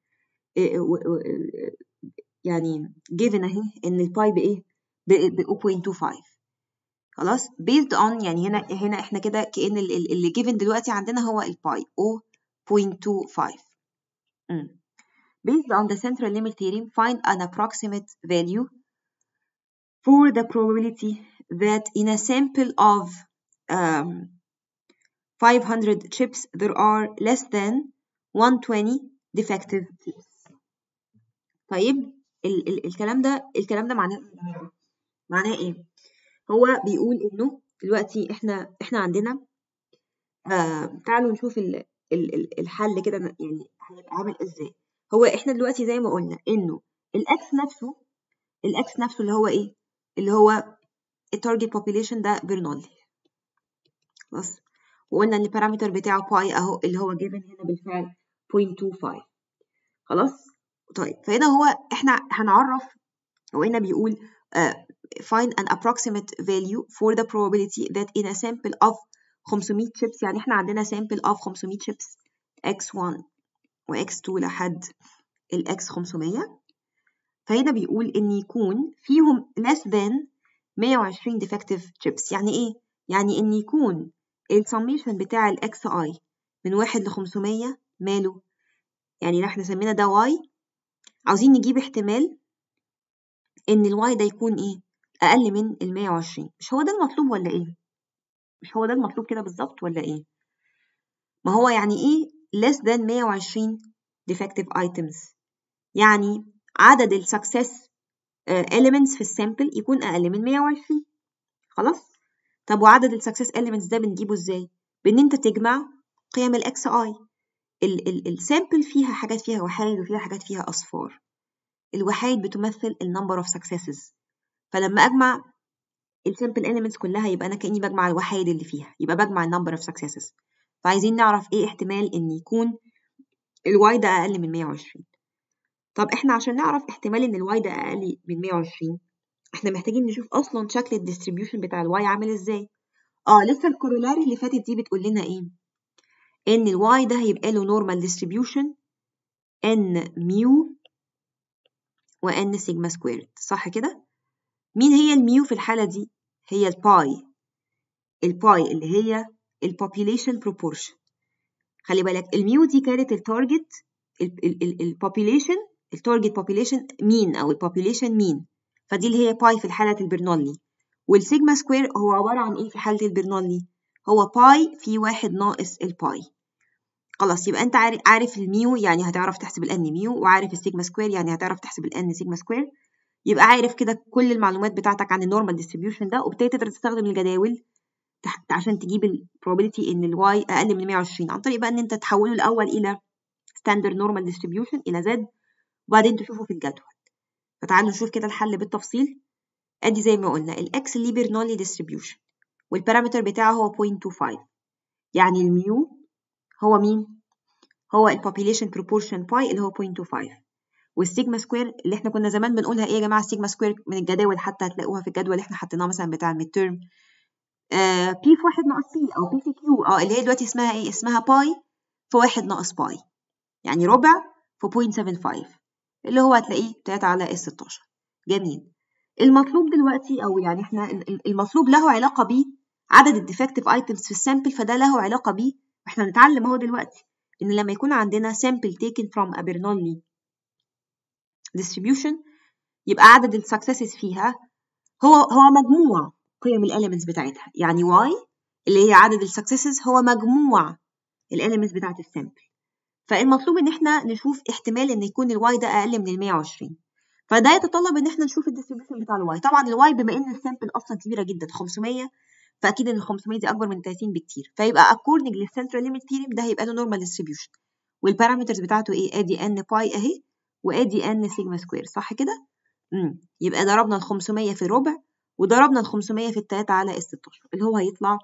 ال يعني given اهي ان الباي بايه ب 0.25 خلاص based on يعني هنا هنا احنا كده كأن اللي given دلوقتي عندنا هو الباي 0.25 based on the central limit theorem find an approximate value for the probability that in a sample of um, 500 chips there are less than 120 defective chips. طيب ال ال الكلام ده الكلام ده معناه معناه ايه؟ هو بيقول انه دلوقتي احنا احنا عندنا آه تعالوا نشوف ال ال الحل كده يعني هيبقى عامل ازاي هو احنا دلوقتي زي ما قلنا انه الاكس نفسه الاكس نفسه اللي هو ايه اللي هو التارجت population ده برنولي خلاص وقلنا ان البارامتر بتاعه باي اهو اللي هو جيفن هنا بالفعل 0.25 خلاص طيب فهنا هو احنا هنعرف هو هنا بيقول uh, find an approximate value for the probability that in a sample of 500 chips يعني احنا عندنا sample of 500 chips x1 و x2 لحد ال x 500 فهنا بيقول ان يكون فيهم less than 120 defective chips يعني ايه؟ يعني ان يكون السميشن بتاع ال xi من 1 ل 500 ماله؟ يعني احنا سمينا ده y عاوزين نجيب احتمال ان الواي ده يكون ايه اقل من ال 120 مش هو ده المطلوب ولا ايه مش هو ده المطلوب كده بالظبط ولا ايه ما هو يعني ايه less than 120 defective items يعني عدد ال success elements في السامبل يكون اقل من 120 خلاص طب وعدد ال success elements ده بنجيبه ازاي بان انت تجمع قيم ال xi السامبل فيها حاجات فيها وحايد وفيها حاجات فيها اصفار الوحايد بتمثل ال number of successes فلما أجمع السامبل elements كلها يبقى أنا كأني بجمع الوحايد اللي فيها يبقى بجمع ال number of successes فعايزين نعرف إيه احتمال إن يكون الواي ده أقل من 120 طب إحنا عشان نعرف احتمال إن الواي ده أقل من 120 إحنا محتاجين نشوف أصلا شكل الديستريبيوشن بتاع الواي عامل إزاي آه لسه الكورولاري اللي فاتت دي بتقول لنا إيه إن الواي ده هيبقى له normal distribution n ميو وان سيجما سكويرد صح كده مين هي الميو في الحالة دي هي الباي الباي اللي هي البوبيليشن بروبورشن خلي بالك الميو دي كانت التارجت البوبيليشن التارجت بوبيليشن مين او البوبيليشن مين فدي اللي هي باي في حالة البرنولي والسيجما سكوير هو عبارة عن ايه في حالة البرنولي هو باي في واحد ناقص الباي خلاص يبقى انت عارف عارف الميو يعني هتعرف تحسب الان ميو وعارف السيجما سكوير يعني هتعرف تحسب الان سيجما سكوير يبقى عارف كده كل المعلومات بتاعتك عن النورمال ديستريبيوشن ده وبالتالي تقدر تستخدم الجداول عشان تجيب البروبابيلتي ان الواي اقل من 120 عن طريق بقى ان انت تحوله الاول الى ستاندرد نورمال ديستريبيوشن الى زد وبعدين تشوفه في الجدول فتعالوا نشوف كده الحل بالتفصيل ادي زي ما قلنا الاكس ليه برنولي ديستريبيوشن والبارامتر بتاعه هو 0.25 يعني الميو هو مين هو البوبيليشن بروبورشن باي اللي هو 0.25 والسيجما سكوير اللي احنا كنا زمان بنقولها ايه يا جماعه السيجما سكوير من الجداول حتى هتلاقوها في الجدول اللي احنا حطيناه مثلا بتاع الميد تيرم آه بي في واحد ناقص بي او بي في كيو اه اللي هي دلوقتي اسمها ايه اسمها باي في واحد ناقص باي يعني ربع في 0.75 اللي هو هتلاقيه 3 على اس 16 جميل المطلوب دلوقتي او يعني احنا المطلوب له علاقه بيه عدد الديفكتيف ايتمز في السامبل فده له علاقه بيه واحنا هنتعلم اهو دلوقتي ان لما يكون عندنا sample taken from a Bernoulli distribution يبقى عدد السكسسز فيها هو هو مجموع قيم الاليمنتس بتاعتها يعني y اللي هي عدد السكسسز هو مجموع الاليمنتس بتاعت السامبل فالمطلوب ان احنا نشوف احتمال ان يكون الواي ده اقل من ال 120 فده يتطلب ان احنا نشوف الديستريبيوشن بتاع الواي طبعا الواي بما ان السامبل اصلا كبيره جدا 500 فاكيد ان ال 500 دي اكبر من 30 بكتير فيبقى according للسنترال ليميت ثيرم ده هيبقى له نورمال ديستريبيوشن والبارامترز بتاعته ايه ادي ان باي اهي وادي ان سيجما سكوير صح كده امم يبقى ضربنا ال 500 في ربع وضربنا ال 500 في التلاتة على اس 16 اللي هو هيطلع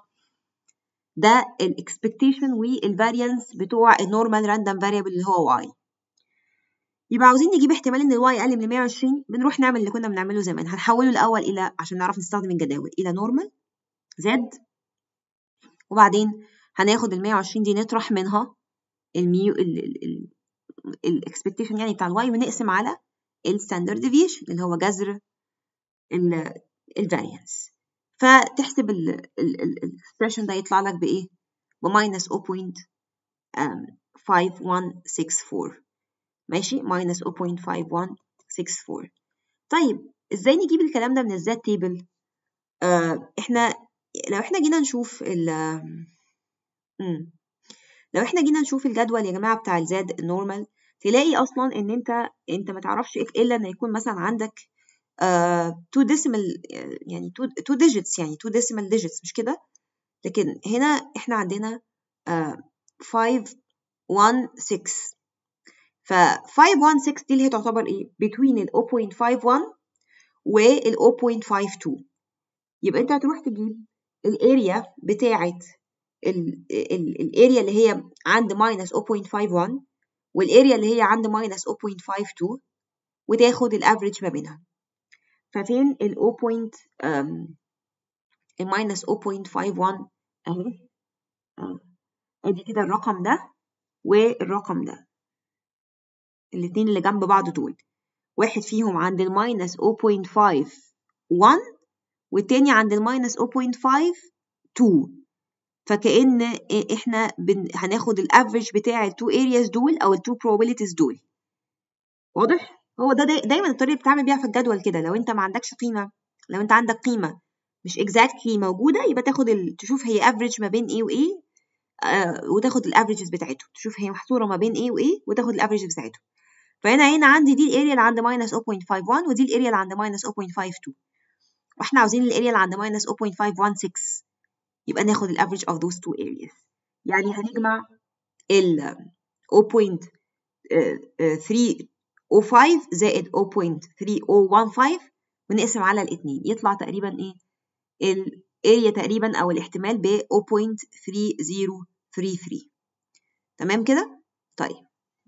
ده الاكسبكتيشن والفاريانس بتوع النورمال راندوم فاريبل اللي هو واي يبقى عاوزين نجيب احتمال ان الواي اقل من 120 بنروح نعمل اللي كنا بنعمله زمان هنحوله الاول الى عشان نعرف نستخدم الجداول الى نورمال زد وبعدين هناخد ال 120 دي نطرح منها الميو الاكسبكتيشن يعني بتاع الواي ونقسم على الستاندرد ديفيشن اللي هو جذر الفاريانس فتحسب الاكسبريشن ده يطلع لك بايه بماينس 0.5164 ماشي ماينس 0.5164 طيب ازاي نجيب الكلام ده من الزاد تيبل آه احنا لو احنا جينا نشوف ال مم. لو احنا جينا نشوف الجدول يا جماعه بتاع الزاد النورمال تلاقي اصلا ان انت انت ما تعرفش الا ان يكون مثلا عندك uh, two decimal يعني two, two digits يعني two decimal digits مش كده لكن هنا احنا عندنا uh, 5 1 6 ف 5 1 6 دي اللي هي تعتبر ايه between ال 0.51 وال 0.52 يبقى انت هتروح تجيب الاريا بتاعه الاريا اللي هي عند ماينس 0.51 والاريا اللي هي عند ماينس 0.52 وتاخد الافريج ما بينها ففين ال 0. الماينس 0.51 اهي ادي كده الرقم ده والرقم ده الاتنين اللي جنب بعض دول واحد فيهم عند الماينس 0.51 والتاني عند الماينس 0.52 فكأن احنا بن... هناخد الافريج بتاع التو ارياز دول او التو probabilities دول واضح هو ده دايما الطريقه اللي بتعمل بيها في الجدول كده لو انت ما عندكش قيمه لو انت عندك قيمه مش exactly موجوده يبقى تاخد ال... تشوف هي افريج ما بين ايه وايه آه وتاخد الافريجز بتاعتهم تشوف هي محصوره ما بين ايه وايه وتاخد الافريج بتاعتهم فهنا هنا عندي دي الاريا اللي عند ماينس 0.51 ودي الاريا اللي عند ماينس 0.52 واحنا عاوزين الاريا اللي عند ماينس 0.516 يبقى ناخد الافريج of those two areas يعني هنجمع ال 0.305 زائد 0.3015 ونقسم على الاتنين يطلع تقريبا ايه الاريا تقريبا او الاحتمال ب 0.3033 تمام كده طيب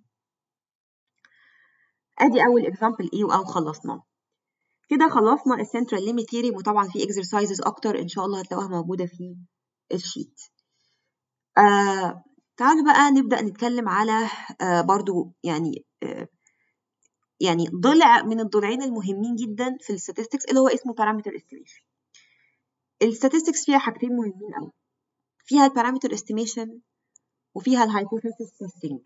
ادي اول اكزامبل ايه او خلصناه كده خلصنا السنترال ليميت ثيري وطبعا في اكسرسايزز اكتر ان شاء الله هتلاقوها موجوده في الشيت آه تعالوا بقى نبدا نتكلم على آه برضو يعني آه يعني ضلع من الضلعين المهمين جدا في الستاتستكس اللي هو اسمه بارامتر استيميشن الستاتستكس فيها حاجتين مهمين قوي فيها البارامتر استيميشن وفيها الهايبوثيسيس تيستنج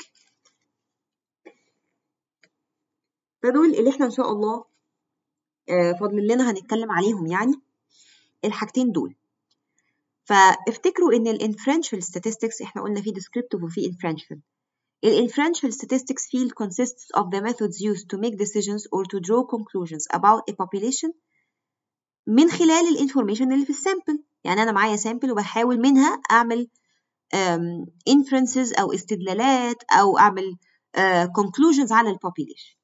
فدول اللي احنا ان شاء الله فاضل لنا هنتكلم عليهم يعني الحاجتين دول فافتكروا ان الانفرنشال statistics احنا قلنا في descriptive وفي inferential الانفرنشال statistics field consists of the methods used to make decisions or to draw conclusions about a population من خلال الانفورميشن اللي في السامبل يعني انا معايا سامبل وبحاول منها اعمل um, inferences او استدلالات او اعمل uh, conclusions على البوبيليشن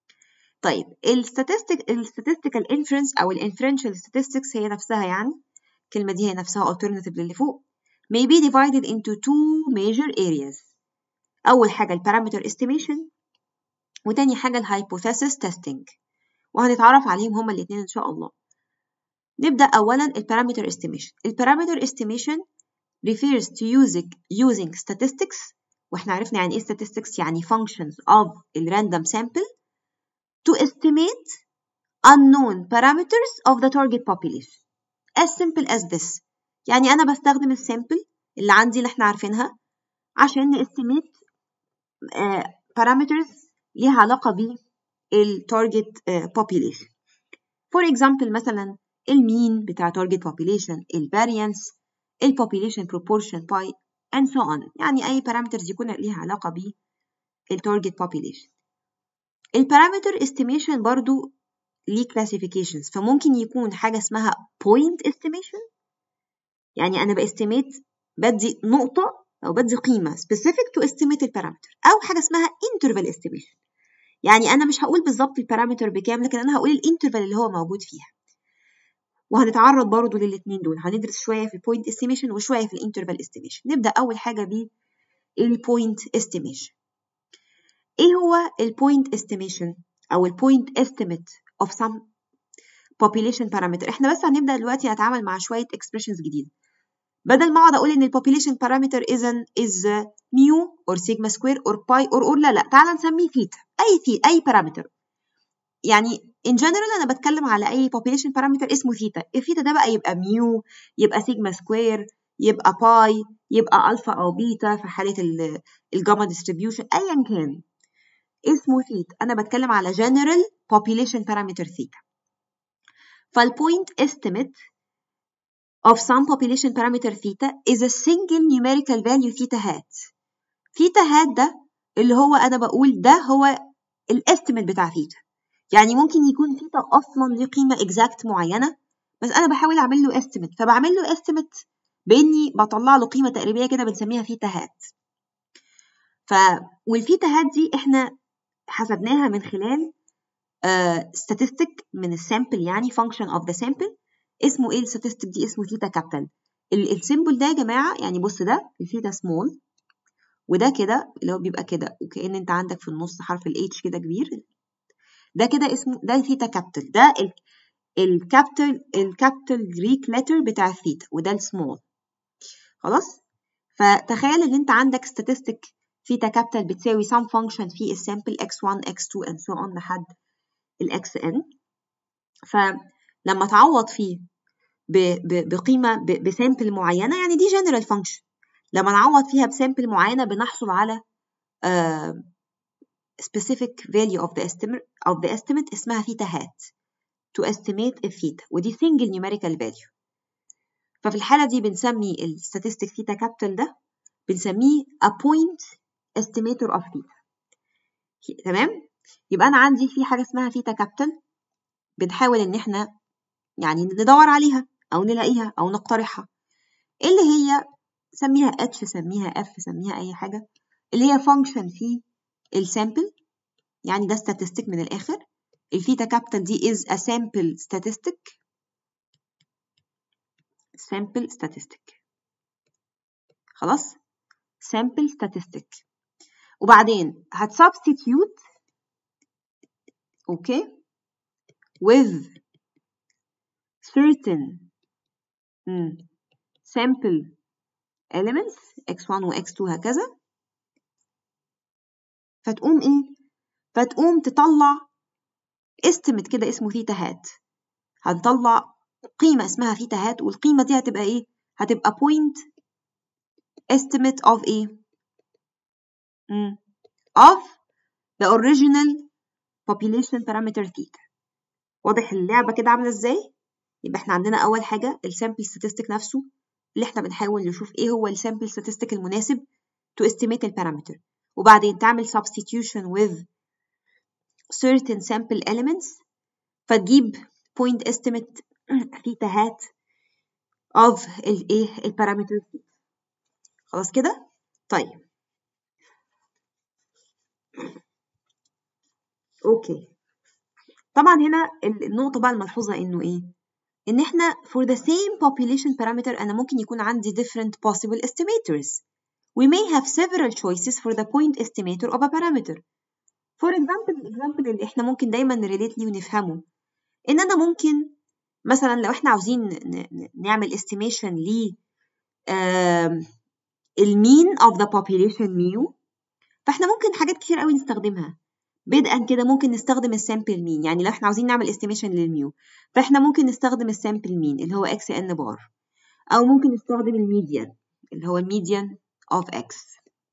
طيب الستاتستيك الستاتستيكال انفرنس او الانفرنشال statistics هي نفسها يعني الكلمه دي هي نفسها alternative للي فوق may be divided into two major areas اول حاجه البارامتر estimation وتاني حاجه الهايبوثيسيس تيستنج وهنتعرف عليهم هما الاثنين ان شاء الله نبدا اولا البارامتر estimation البارامتر estimation refers to using using statistics واحنا عرفنا يعني ايه statistics يعني functions of الراندوم sample to estimate unknown parameters of the target population as simple as this يعني أنا بستخدم السامبل اللي عندي اللي احنا عارفينها عشان نستيميت uh, parameters ليها علاقة بالtarget uh, population for example مثلا المين بتاع target population الفاريانس الpopulation proportion by and so on يعني أي parameters يكون ليها علاقة بالtarget population البارامتر estimation برضو ليه classifications فممكن يكون حاجة اسمها point estimation يعني أنا باستيميت بدي نقطة أو بدي قيمة specific to estimate البارامتر أو حاجة اسمها interval estimation يعني أنا مش هقول بالظبط البارامتر بكام لكن أنا هقول الانترفال اللي هو موجود فيها وهنتعرض برضو للاتنين دول هندرس شوية في point estimation وشوية في الانترفال estimation نبدأ أول حاجة بالpoint estimation ايه هو البوينت estimation او البوينت estimate of some population parameter احنا بس هنبدا دلوقتي نتعامل مع شويه expressions جديده بدل ما اقعد اقول ان البوبيليشن parameter اذا is mu or sigma square or pi or or لا لا تعال نسميه ثيتا اي ثيتا اي parameter يعني in general انا بتكلم على اي population parameter اسمه ثيتا الثيتا ده بقى يبقى ميو يبقى سيجما سكوير يبقى باي يبقى الفا او بيتا في حاله الجاما distribution ايا كان اسمه ثيتا أنا بتكلم على general population parameter ثيتا فالpoint estimate of some population parameter theta is a single numerical value theta hat theta hat ده اللي هو أنا بقول ده هو الاستيميت بتاع ثيتا يعني ممكن يكون ثيتا أصلا ليه قيمة exact معينة بس أنا بحاول أعمل له estimate فبعمل له estimate بإني بطلع له قيمة تقريبية كده بنسميها ثيتا هات ف والثيتا هات دي إحنا حسبناها من خلال uh, statistic من السامبل يعني function of the sample اسمه ايه الستاتستيك دي اسمه ثيتا كابيتال السيمبل ده يا جماعه يعني بص ده الثيتا سمول وده كده اللي هو بيبقى كده وكأن انت عندك في النص حرف ال H كده كبير ده كده اسمه ده ثيتا كابيتال ده الكابيتال الكابيتال جريك لتر بتاع الثيتا وده السمول خلاص فتخيل ان انت عندك statistic ثيتا كابيتال بتساوي some function في السامبل x1 x2 and so on لحد ال xn فلما تعوض فيه بقيمه بسامبل معينه يعني دي general function لما نعوض فيها بسامبل معينه بنحصل على uh, specific value of the estimate of the estimate اسمها ثيتا هات to estimate الثيتا ودي single numerical value ففي الحالة دي بنسمي ال statistic theta capital ده بنسميه a point estimator of theta تمام يبقى أنا عندي في حاجة اسمها theta capital بنحاول إن إحنا يعني ندور عليها أو نلاقيها أو نقترحها اللي هي سميها h سميها f سميها أي حاجة اللي هي function في السامبل يعني ده statistic من الآخر الثيتا كابيتال دي is a sample statistic sample statistic خلاص sample statistic وبعدين هت substitute okay with certain mm, sample elements x1 و x2 هكذا فتقوم ايه فتقوم تطلع estimate كده اسمه ثيتا هات هنطلع قيمة اسمها ثيتا هات والقيمة دي هتبقى ايه هتبقى point estimate of ايه mm. of the original population parameter theta واضح اللعبة كده عاملة ازاي يبقى احنا عندنا أول حاجة السامبل statistic نفسه اللي احنا بنحاول نشوف ايه هو السامبل statistic المناسب to estimate البارامتر وبعدين تعمل substitution with certain sample elements فتجيب point estimate theta hat of الايه البارامتر خلاص كده طيب اوكي طبعا هنا النقطة بقى الملحوظة انه ايه ان احنا for the same population parameter انا ممكن يكون عندي different possible estimators we may have several choices for the point estimator of a parameter for example الexample اللي احنا ممكن دايما نريليت ليه ونفهمه ان انا ممكن مثلا لو احنا عاوزين نعمل estimation ل المين of the population mu فاحنا ممكن حاجات كتير قوي نستخدمها بدءا كده ممكن نستخدم السامبل مين يعني لو احنا عاوزين نعمل استيميشن للميو فاحنا ممكن نستخدم السامبل مين اللي هو اكس ان بار او ممكن نستخدم الميديان اللي هو الميديان اوف اكس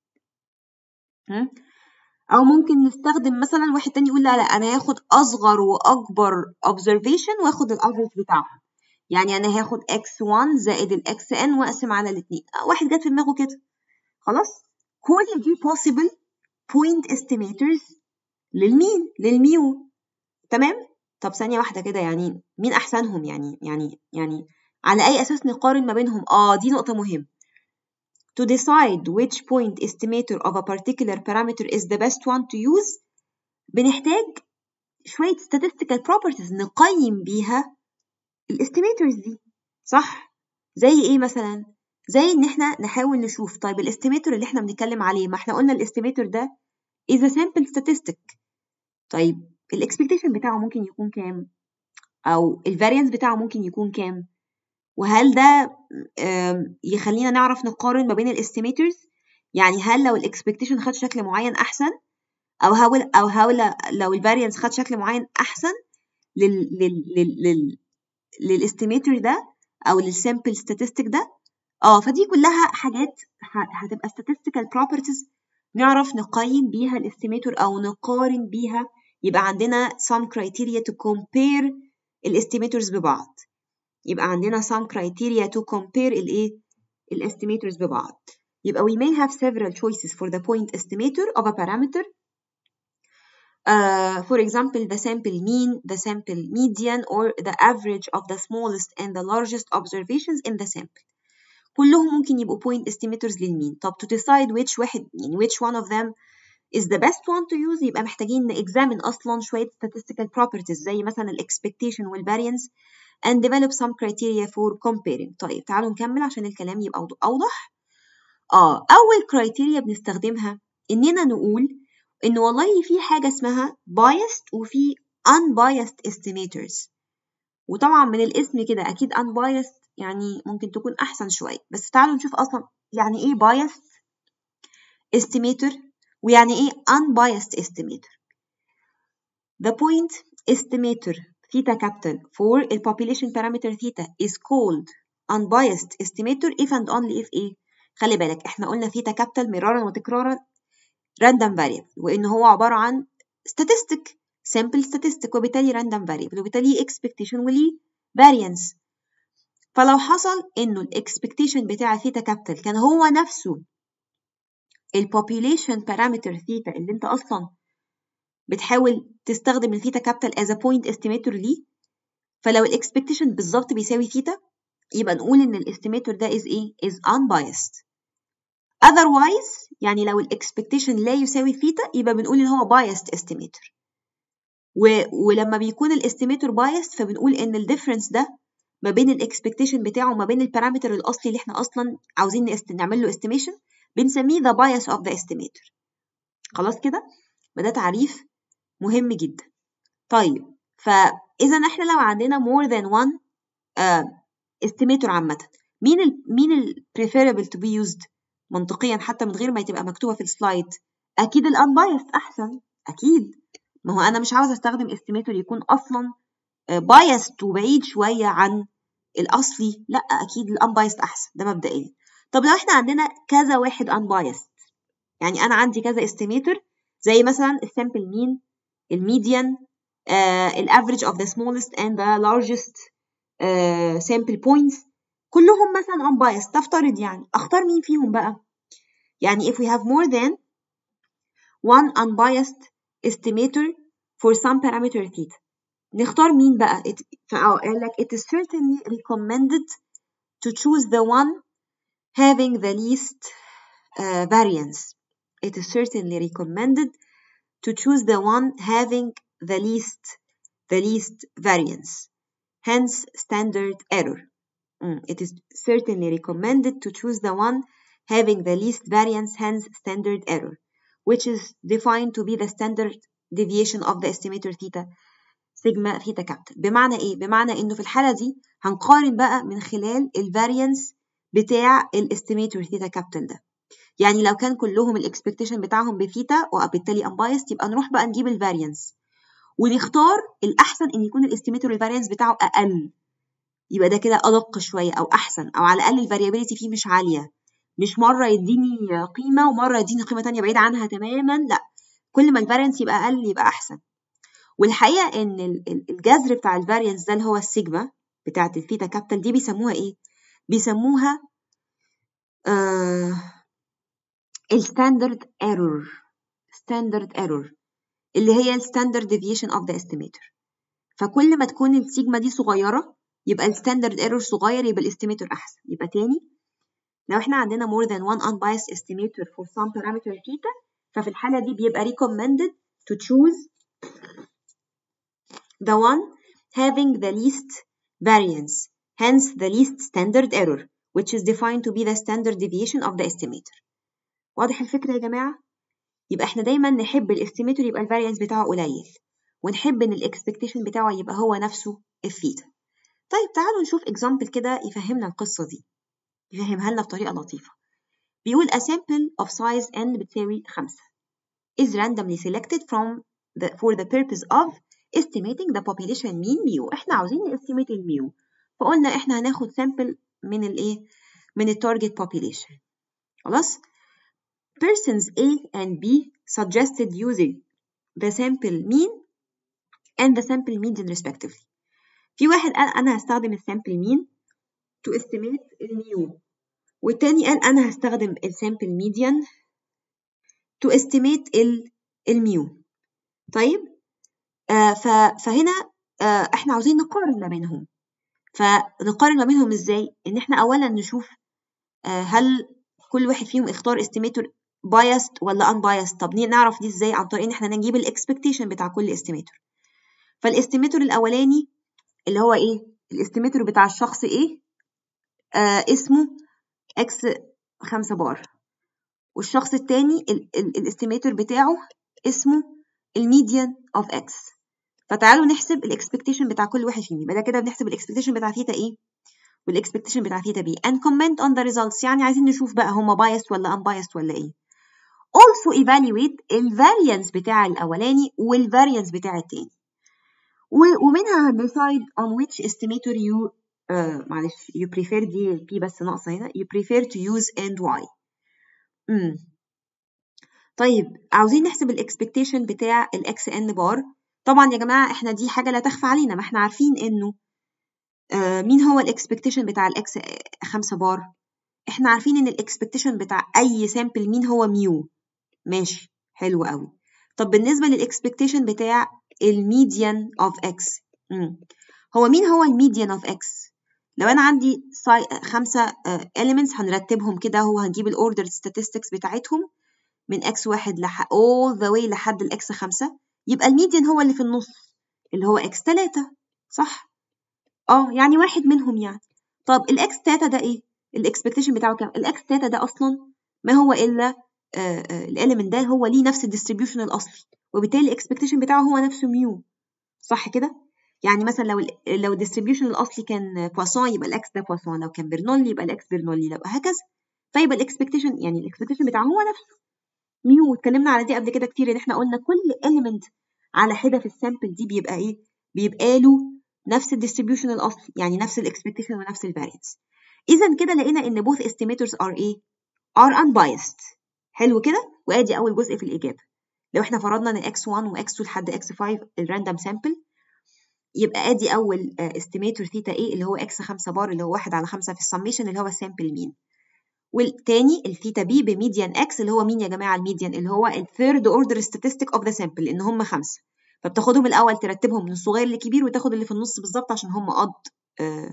او ممكن نستخدم مثلا واحد تاني يقول لا لا انا هاخد اصغر واكبر observation واخد الافريج بتاعهم يعني انا هاخد x1 زائد الاكس ان واقسم على الاثنين واحد جت في دماغه كده خلاص كل دي possible point estimators للمين للميو تمام طب ثانية واحدة كده يعني مين أحسنهم يعني يعني يعني على أي أساس نقارن ما بينهم آه دي نقطة مهمة to decide which point estimator of a particular parameter is the best one to use بنحتاج شوية statistical properties نقيم بيها الاستيميتورز دي صح زي ايه مثلا زي ان احنا نحاول نشوف طيب الاستيميتور اللي احنا بنتكلم عليه ما احنا قلنا الاستيميتور ده is a sample statistic طيب الاكسبكتيشن بتاعه ممكن يكون كام او الفاريانس بتاعه ممكن يكون كام وهل ده يخلينا نعرف نقارن ما بين الاستيميتورز يعني هل لو الاكسبكتيشن خد شكل معين احسن او هو او هو لو الفاريانس خد شكل معين احسن لل لل لل, لل للاستيميتور ده او للسامبل ستاتستيك ده اه فدي كلها حاجات هتبقى statistical properties نعرف نقيم بيها الاستيميتور او نقارن بيها يبقى عندنا some criteria to compare الاستيميتورز ببعض يبقى عندنا some criteria to compare الايه الاستيميتورز ببعض يبقى we may have several choices for the point estimator of a parameter Uh, for example, the sample mean, the sample median, or the average of the smallest and the largest observations in the sample. كلهم ممكن يبقوا point estimators للمين. طب to decide which واحد يعني which one of them is the best one to use يبقى محتاجين نexamine أصلا شوية statistical properties زي مثلا ال expectation وال variance and develop some criteria for comparing طيب تعالوا نكمل عشان الكلام يبقى أوضح آه أول criteria بنستخدمها إننا نقول إن والله في حاجة اسمها biased وفي unbiased estimators وطبعا من الاسم كده أكيد unbiased يعني ممكن تكون أحسن شوية بس تعالوا نشوف أصلا يعني إيه biased estimator ويعني إيه unbiased estimator The point estimator theta capital for a population parameter theta is called unbiased estimator if and only if إيه خلي بالك إحنا قلنا theta capital مرارا وتكرارا random variable وإن هو عبارة عن statistic simple statistic وبالتالي random variable وبالتالي expectation وليه variance فلو حصل إنه الإكسبكتيشن بتاع ثيتا كابيتال كان هو نفسه البوبيليشن بارامتر ثيتا اللي أنت أصلا بتحاول تستخدم الثيتا كابيتال as a point estimator ليه فلو الإكسبكتيشن بالظبط بيساوي ثيتا يبقى نقول إن الاستيميتور ده is إيه؟ is unbiased otherwise يعني لو الاكسبكتيشن لا يساوي ثيتا يبقى بنقول ان هو biased estimator و... ولما بيكون الاستيميتور biased فبنقول ان الديفرنس ده ما بين الاكسبكتيشن بتاعه وما بين البارامتر الاصلي اللي احنا اصلا عاوزين نست... نعمل له estimation بنسميه the bias of the estimator خلاص كده ده تعريف مهم جدا طيب فاذا احنا لو عندنا more than one uh, estimator عامه مين ال مين ال preferable to be used منطقيا حتى من غير ما تبقى مكتوبه في السلايد اكيد الانبايست احسن اكيد ما هو انا مش عاوز استخدم استيميتور يكون اصلا بايست وبعيد شويه عن الاصلي لا اكيد الانبايست احسن ده مبدئيا طب لو احنا عندنا كذا واحد انبايست يعني انا عندي كذا استيميتور زي مثلا السامبل مين الميديان الافريج اوف ذا smallest and the largest uh, sample points كلهم مثلا unbiased تفترض يعني اختار مين فيهم بقى يعني if we have more than one unbiased estimator for some parameter theta نختار مين بقى فقال لك it is certainly recommended to choose the one having the least uh, variance it is certainly recommended to choose the one having the least the least variance hence standard error Mm, it is certainly recommended to choose the one having the least variance, hence standard error, which is defined to be the standard deviation of the estimator theta sigma theta capital. بمعنى إيه؟ بمعنى إنه في الحالة دي هنقارن بقى من خلال الفاريانس بتاع الاستيميتور ثيتا كابيتال ده. يعني لو كان كلهم الاكسبكتيشن بتاعهم بثيتا وبالتالي unbiased يبقى نروح بقى نجيب الفاريانس ونختار الأحسن إن يكون الاستيميتور الفاريانس بتاعه أقل يبقى ده كده أدق شوية أو أحسن أو على الأقل الفاريابيلتي فيه مش عالية مش مرة يديني قيمة ومرة يديني قيمة تانية بعيدة عنها تماما لا كل ما الفاريانس يبقى أقل يبقى أحسن والحقيقة إن الجذر بتاع الفاريانس ده اللي هو السيجما بتاعة الثيتا كابيتال دي بيسموها إيه؟ بيسموها آه الستاندرد ايرور ستاندرد ايرور اللي هي الستاندرد ديفيشن اوف ذا استيميتور فكل ما تكون السيجما دي صغيرة يبقى الستاندرد ايرور صغير يبقى الاستيميتور احسن يبقى تاني لو احنا عندنا more than one unbiased estimator for some parameter theta ففي الحالة دي بيبقى recommended to choose the one having the least variance hence the least standard error which is defined to be the standard deviation of the estimator واضح الفكرة يا جماعة؟ يبقى احنا دايما نحب الاستيميتور يبقى الفاريانس بتاعه قليل ونحب ان الاكسبكتيشن بتاعه يبقى هو نفسه الثيتا طيب تعالوا نشوف example كده يفهمنا القصة دي يفهمها لنا بطريقة لطيفة بيقول a sample of size n بتساوي 5 is randomly selected from the, for the purpose of estimating the population mean mu احنا عاوزين estimate الميو فقلنا احنا هناخد sample من الايه من التارجت population خلاص persons A and B suggested using the sample mean and the sample median respectively في واحد قال أنا هستخدم السامبل مين to estimate الميو والتاني قال أنا هستخدم السامبل median to estimate الميو طيب آه فهنا آه احنا عاوزين نقارن ما بينهم فنقارن ما بينهم ازاي ان احنا اولا نشوف آه هل كل واحد فيهم اختار استيميتور biased ولا unbiased طب نعرف دي ازاي عن طريق ان احنا نجيب الاكسبكتيشن بتاع كل استيميتور فالاستيميتور الاولاني اللي هو ايه الاستيميتور بتاع الشخص ايه آه اسمه اكس 5 بار والشخص التاني الاستيميتور بتاعه اسمه الميديان اوف اكس فتعالوا نحسب الاكسبكتيشن بتاع كل واحد فيهم يبقى ده كده بنحسب الاكسبكتيشن بتاع ثيتا ايه والاكسبكتيشن بتاع ثيتا بي and comment on the results يعني عايزين نشوف بقى هما biased ولا unbiased ولا ايه also evaluate الفاريانس بتاع الاولاني والفاريانس بتاع التاني ومنها decide on which estimator you uh, معلش you prefer دي البي بس ناقصه هنا you prefer to use and why امم طيب عاوزين نحسب الاكسبكتيشن بتاع الاكس ان بار طبعا يا جماعه احنا دي حاجه لا تخفى علينا ما احنا عارفين انه آه مين هو الاكسبكتيشن بتاع الاكس 5 بار احنا عارفين ان الاكسبكتيشن بتاع اي سامبل مين هو ميو ماشي حلو قوي طب بالنسبه للاكسبكتيشن بتاع الميديان اوف اكس هو مين هو الميديان اوف اكس لو انا عندي خمسه elements هنرتبهم كده هو هنجيب الاوردر statistics بتاعتهم من x واحد لح all the way لحد الاكس خمسة يبقى الميديان هو اللي في النص اللي هو x تلاتة صح؟ اه يعني واحد منهم يعني طب الاكس تاتا ده ايه؟ الاكسبكتيشن بتاعه كام؟ الاكس تاتا ده اصلا ما هو الا الاليمنت ده هو ليه نفس الديستريبيوشن الاصلي وبالتالي الاكسبكتيشن بتاعه هو نفسه ميو صح كده؟ يعني مثلا لو ال لو الديستريبيوشن الاصلي كان بواسون يبقى الاكس ده بواسون لو كان برنولي يبقى الاكس برنولي لو هكذا فيبقى الاكسبكتيشن يعني الاكسبكتيشن بتاعه هو نفسه ميو اتكلمنا على دي قبل كده كتير ان احنا قلنا كل element على حده في السامبل دي بيبقى ايه بيبقى له نفس الديستريبيوشن الاصلي يعني نفس الاكسبكتيشن ونفس الفارينس اذا كده لقينا ان both estimators are ايه are unbiased حلو كده وادي اول جزء في الاجابه لو احنا فرضنا ان x1 و x2 لحد x5 الراندوم سامبل يبقى ادي اول استيميتور ثيتا ايه اللي هو اكس 5 بار اللي هو 1 على 5 في السميشن اللي هو السامبل مين والتاني الثيتا بي بميديان اكس اللي هو مين يا جماعه الميديان اللي هو الثيرد اوردر ستاتستيك اوف ذا سامبل لان هم خمسه فبتاخدهم الاول ترتبهم من الصغير للكبير وتاخد اللي في النص بالظبط عشان هم قد آه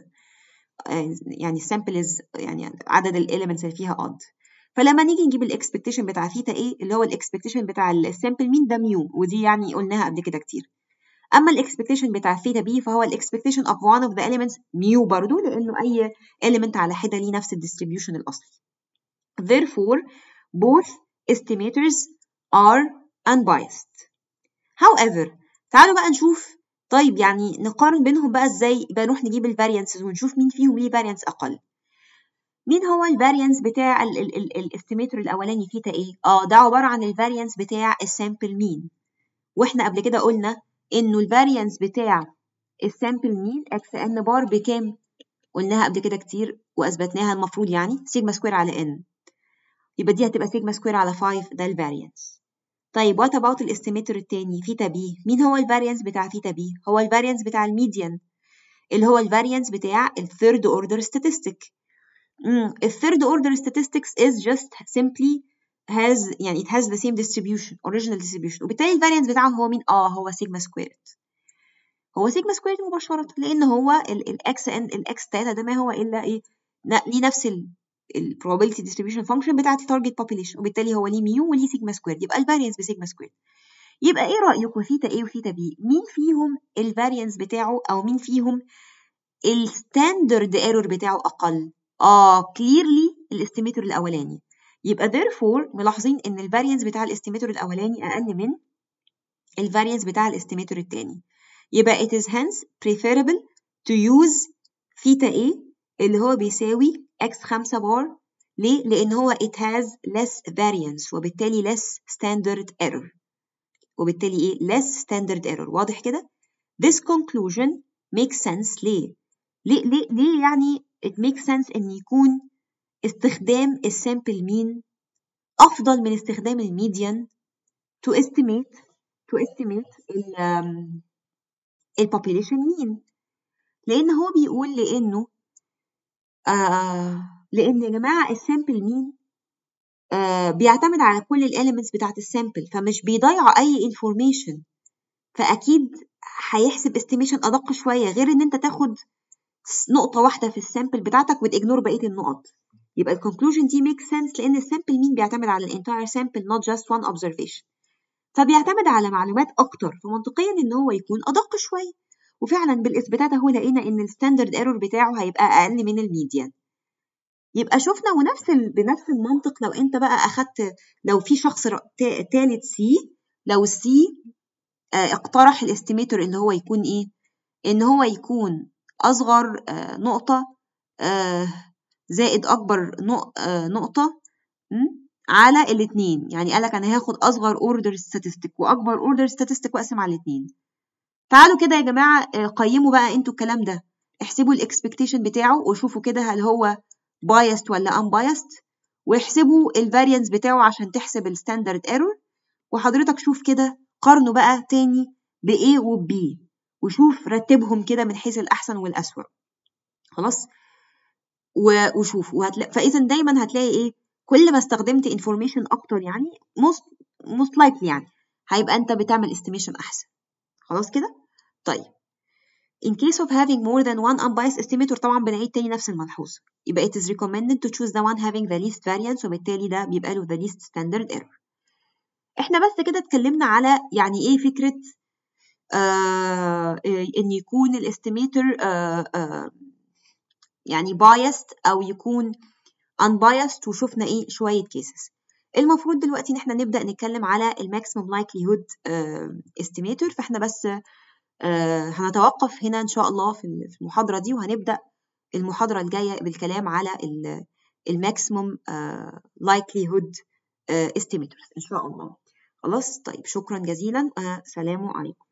يعني السامبل يعني عدد الاليمنتس اللي فيها قد فلما نيجي نجيب الاكسبكتيشن بتاع ثيتا ايه اللي هو الاكسبكتيشن بتاع السامبل مين ده ميو ودي يعني قلناها قبل كده كتير اما الاكسبكتيشن بتاع ثيتا بي فهو الاكسبكتيشن of one of the elements ميو برضو لانه اي element على حده ليه نفس الديستريبيوشن الاصلي therefore both estimators are unbiased however تعالوا بقى نشوف طيب يعني نقارن بينهم بقى ازاي يبقى نروح نجيب الفاريانسز ونشوف مين فيهم ليه فاريانس اقل مين هو الفاريانس بتاع الاستيميتور الاولاني ثيتا ايه اه ده عباره عن الفاريانس بتاع السامبل مين واحنا قبل كده قلنا انه الفاريانس بتاع السامبل مين اكس ان بار بكام قلناها قبل كده كتير واثبتناها المفروض يعني سيجما سكوير على ان يبقى دي هتبقى سيجما سكوير على 5 ده الفاريانس طيب وات اباوت الاستيميتور التاني ثيتا بي مين هو الفاريانس بتاع ثيتا بي هو الفاريانس بتاع الميديان اللي هو الفاريانس بتاع الثيرد اوردر statistic الثيرد اوردر statistics is just simply has يعني it has the same distribution original distribution وبالتالي الفاريانس بتاعه هو مين اه هو سيجما سكويرد هو سيجما سكويرد مباشرة لأن هو الاكس ان الاكس تاتا ده ما هو إلا إيه ليه نفس ال probability distribution function بتاعت التارجت population وبالتالي هو ليه ميو وليه سيجما سكويرد يبقى الفاريانس بسيجما سكويرد يبقى ايه رأيكم ثيتا A وثيتا B مين فيهم الفاريانس بتاعه أو مين فيهم الستاندرد ايرور بتاعه أقل اه clearly الاستيميتور الأولاني يبقى therefore ملاحظين ان الفاريانس بتاع الاستيميتور الاولاني اقل من الفاريانس بتاع الاستيميتور الثاني يبقى it is hence preferable to use theta a اللي هو بيساوي x 5 بار ليه؟ لأن هو it has less variance وبالتالي less standard error وبالتالي إيه؟ less standard error واضح كده؟ This conclusion makes sense ليه؟ ليه ليه ليه يعني it makes sense إن يكون استخدام السامبل مين أفضل من استخدام الميديان to estimate to estimate ال um, البوبيليشن مين لأن هو بيقول لأنه آه لأن يا جماعة السامبل مين آه بيعتمد على كل الاليمنتس بتاعت السامبل فمش بيضيع أي انفورميشن فأكيد هيحسب استيميشن أدق شوية غير إن أنت تاخد نقطة واحدة في السامبل بتاعتك وتجنور بقية النقط يبقى الكونكلوجن دي ميك سنس لان السامبل مين بيعتمد على الانتاير سامبل not just one observation فبيعتمد على معلومات اكتر فمنطقيا ان هو يكون ادق شويه وفعلا بالاثباتات اهو لقينا ان الستاندرد ايرور بتاعه هيبقى اقل من الميديان يبقى شفنا ونفس ال... بنفس المنطق لو انت بقى اخدت لو في شخص تالت سي لو السي آه اقترح الاستيميتور ان هو يكون ايه ان هو يكون اصغر آه نقطه آه زائد اكبر نقطه على الاثنين يعني قالك انا هاخد اصغر اوردر ستاتستيك واكبر اوردر ستاتستيك واقسم على الاثنين تعالوا كده يا جماعه قيموا بقى انتوا الكلام ده احسبوا الاكسبكتيشن بتاعه وشوفوا كده هل هو بايست ولا unbiased واحسبوا الفاريانس بتاعه عشان تحسب الستاندرد ايرور وحضرتك شوف كده قارنوا بقى تاني ب A وب B وشوف رتبهم كده من حيث الأحسن والأسوأ خلاص وشوف وهتلاقي فإذا دايما هتلاقي إيه كل ما استخدمت انفورميشن أكتر يعني most most likely يعني هيبقى أنت بتعمل estimation أحسن خلاص كده طيب In case of having more than one unbiased estimator طبعا بنعيد تاني نفس الملحوظة يبقى it is recommended to choose the one having the least variance وبالتالي ده بيبقى له the least standard error احنا بس كده اتكلمنا على يعني ايه فكرة آه ان يكون الاستيميتر آه آه يعني biased او يكون unbiased وشفنا ايه شوية cases المفروض دلوقتي ان احنا نبدأ نتكلم على الماكسيمم likelihood estimator فاحنا بس آه هنتوقف هنا ان شاء الله في المحاضرة دي وهنبدأ المحاضرة الجاية بالكلام على الماكسيمم likelihood estimators ان شاء الله خلاص طيب شكرا جزيلا سلام عليكم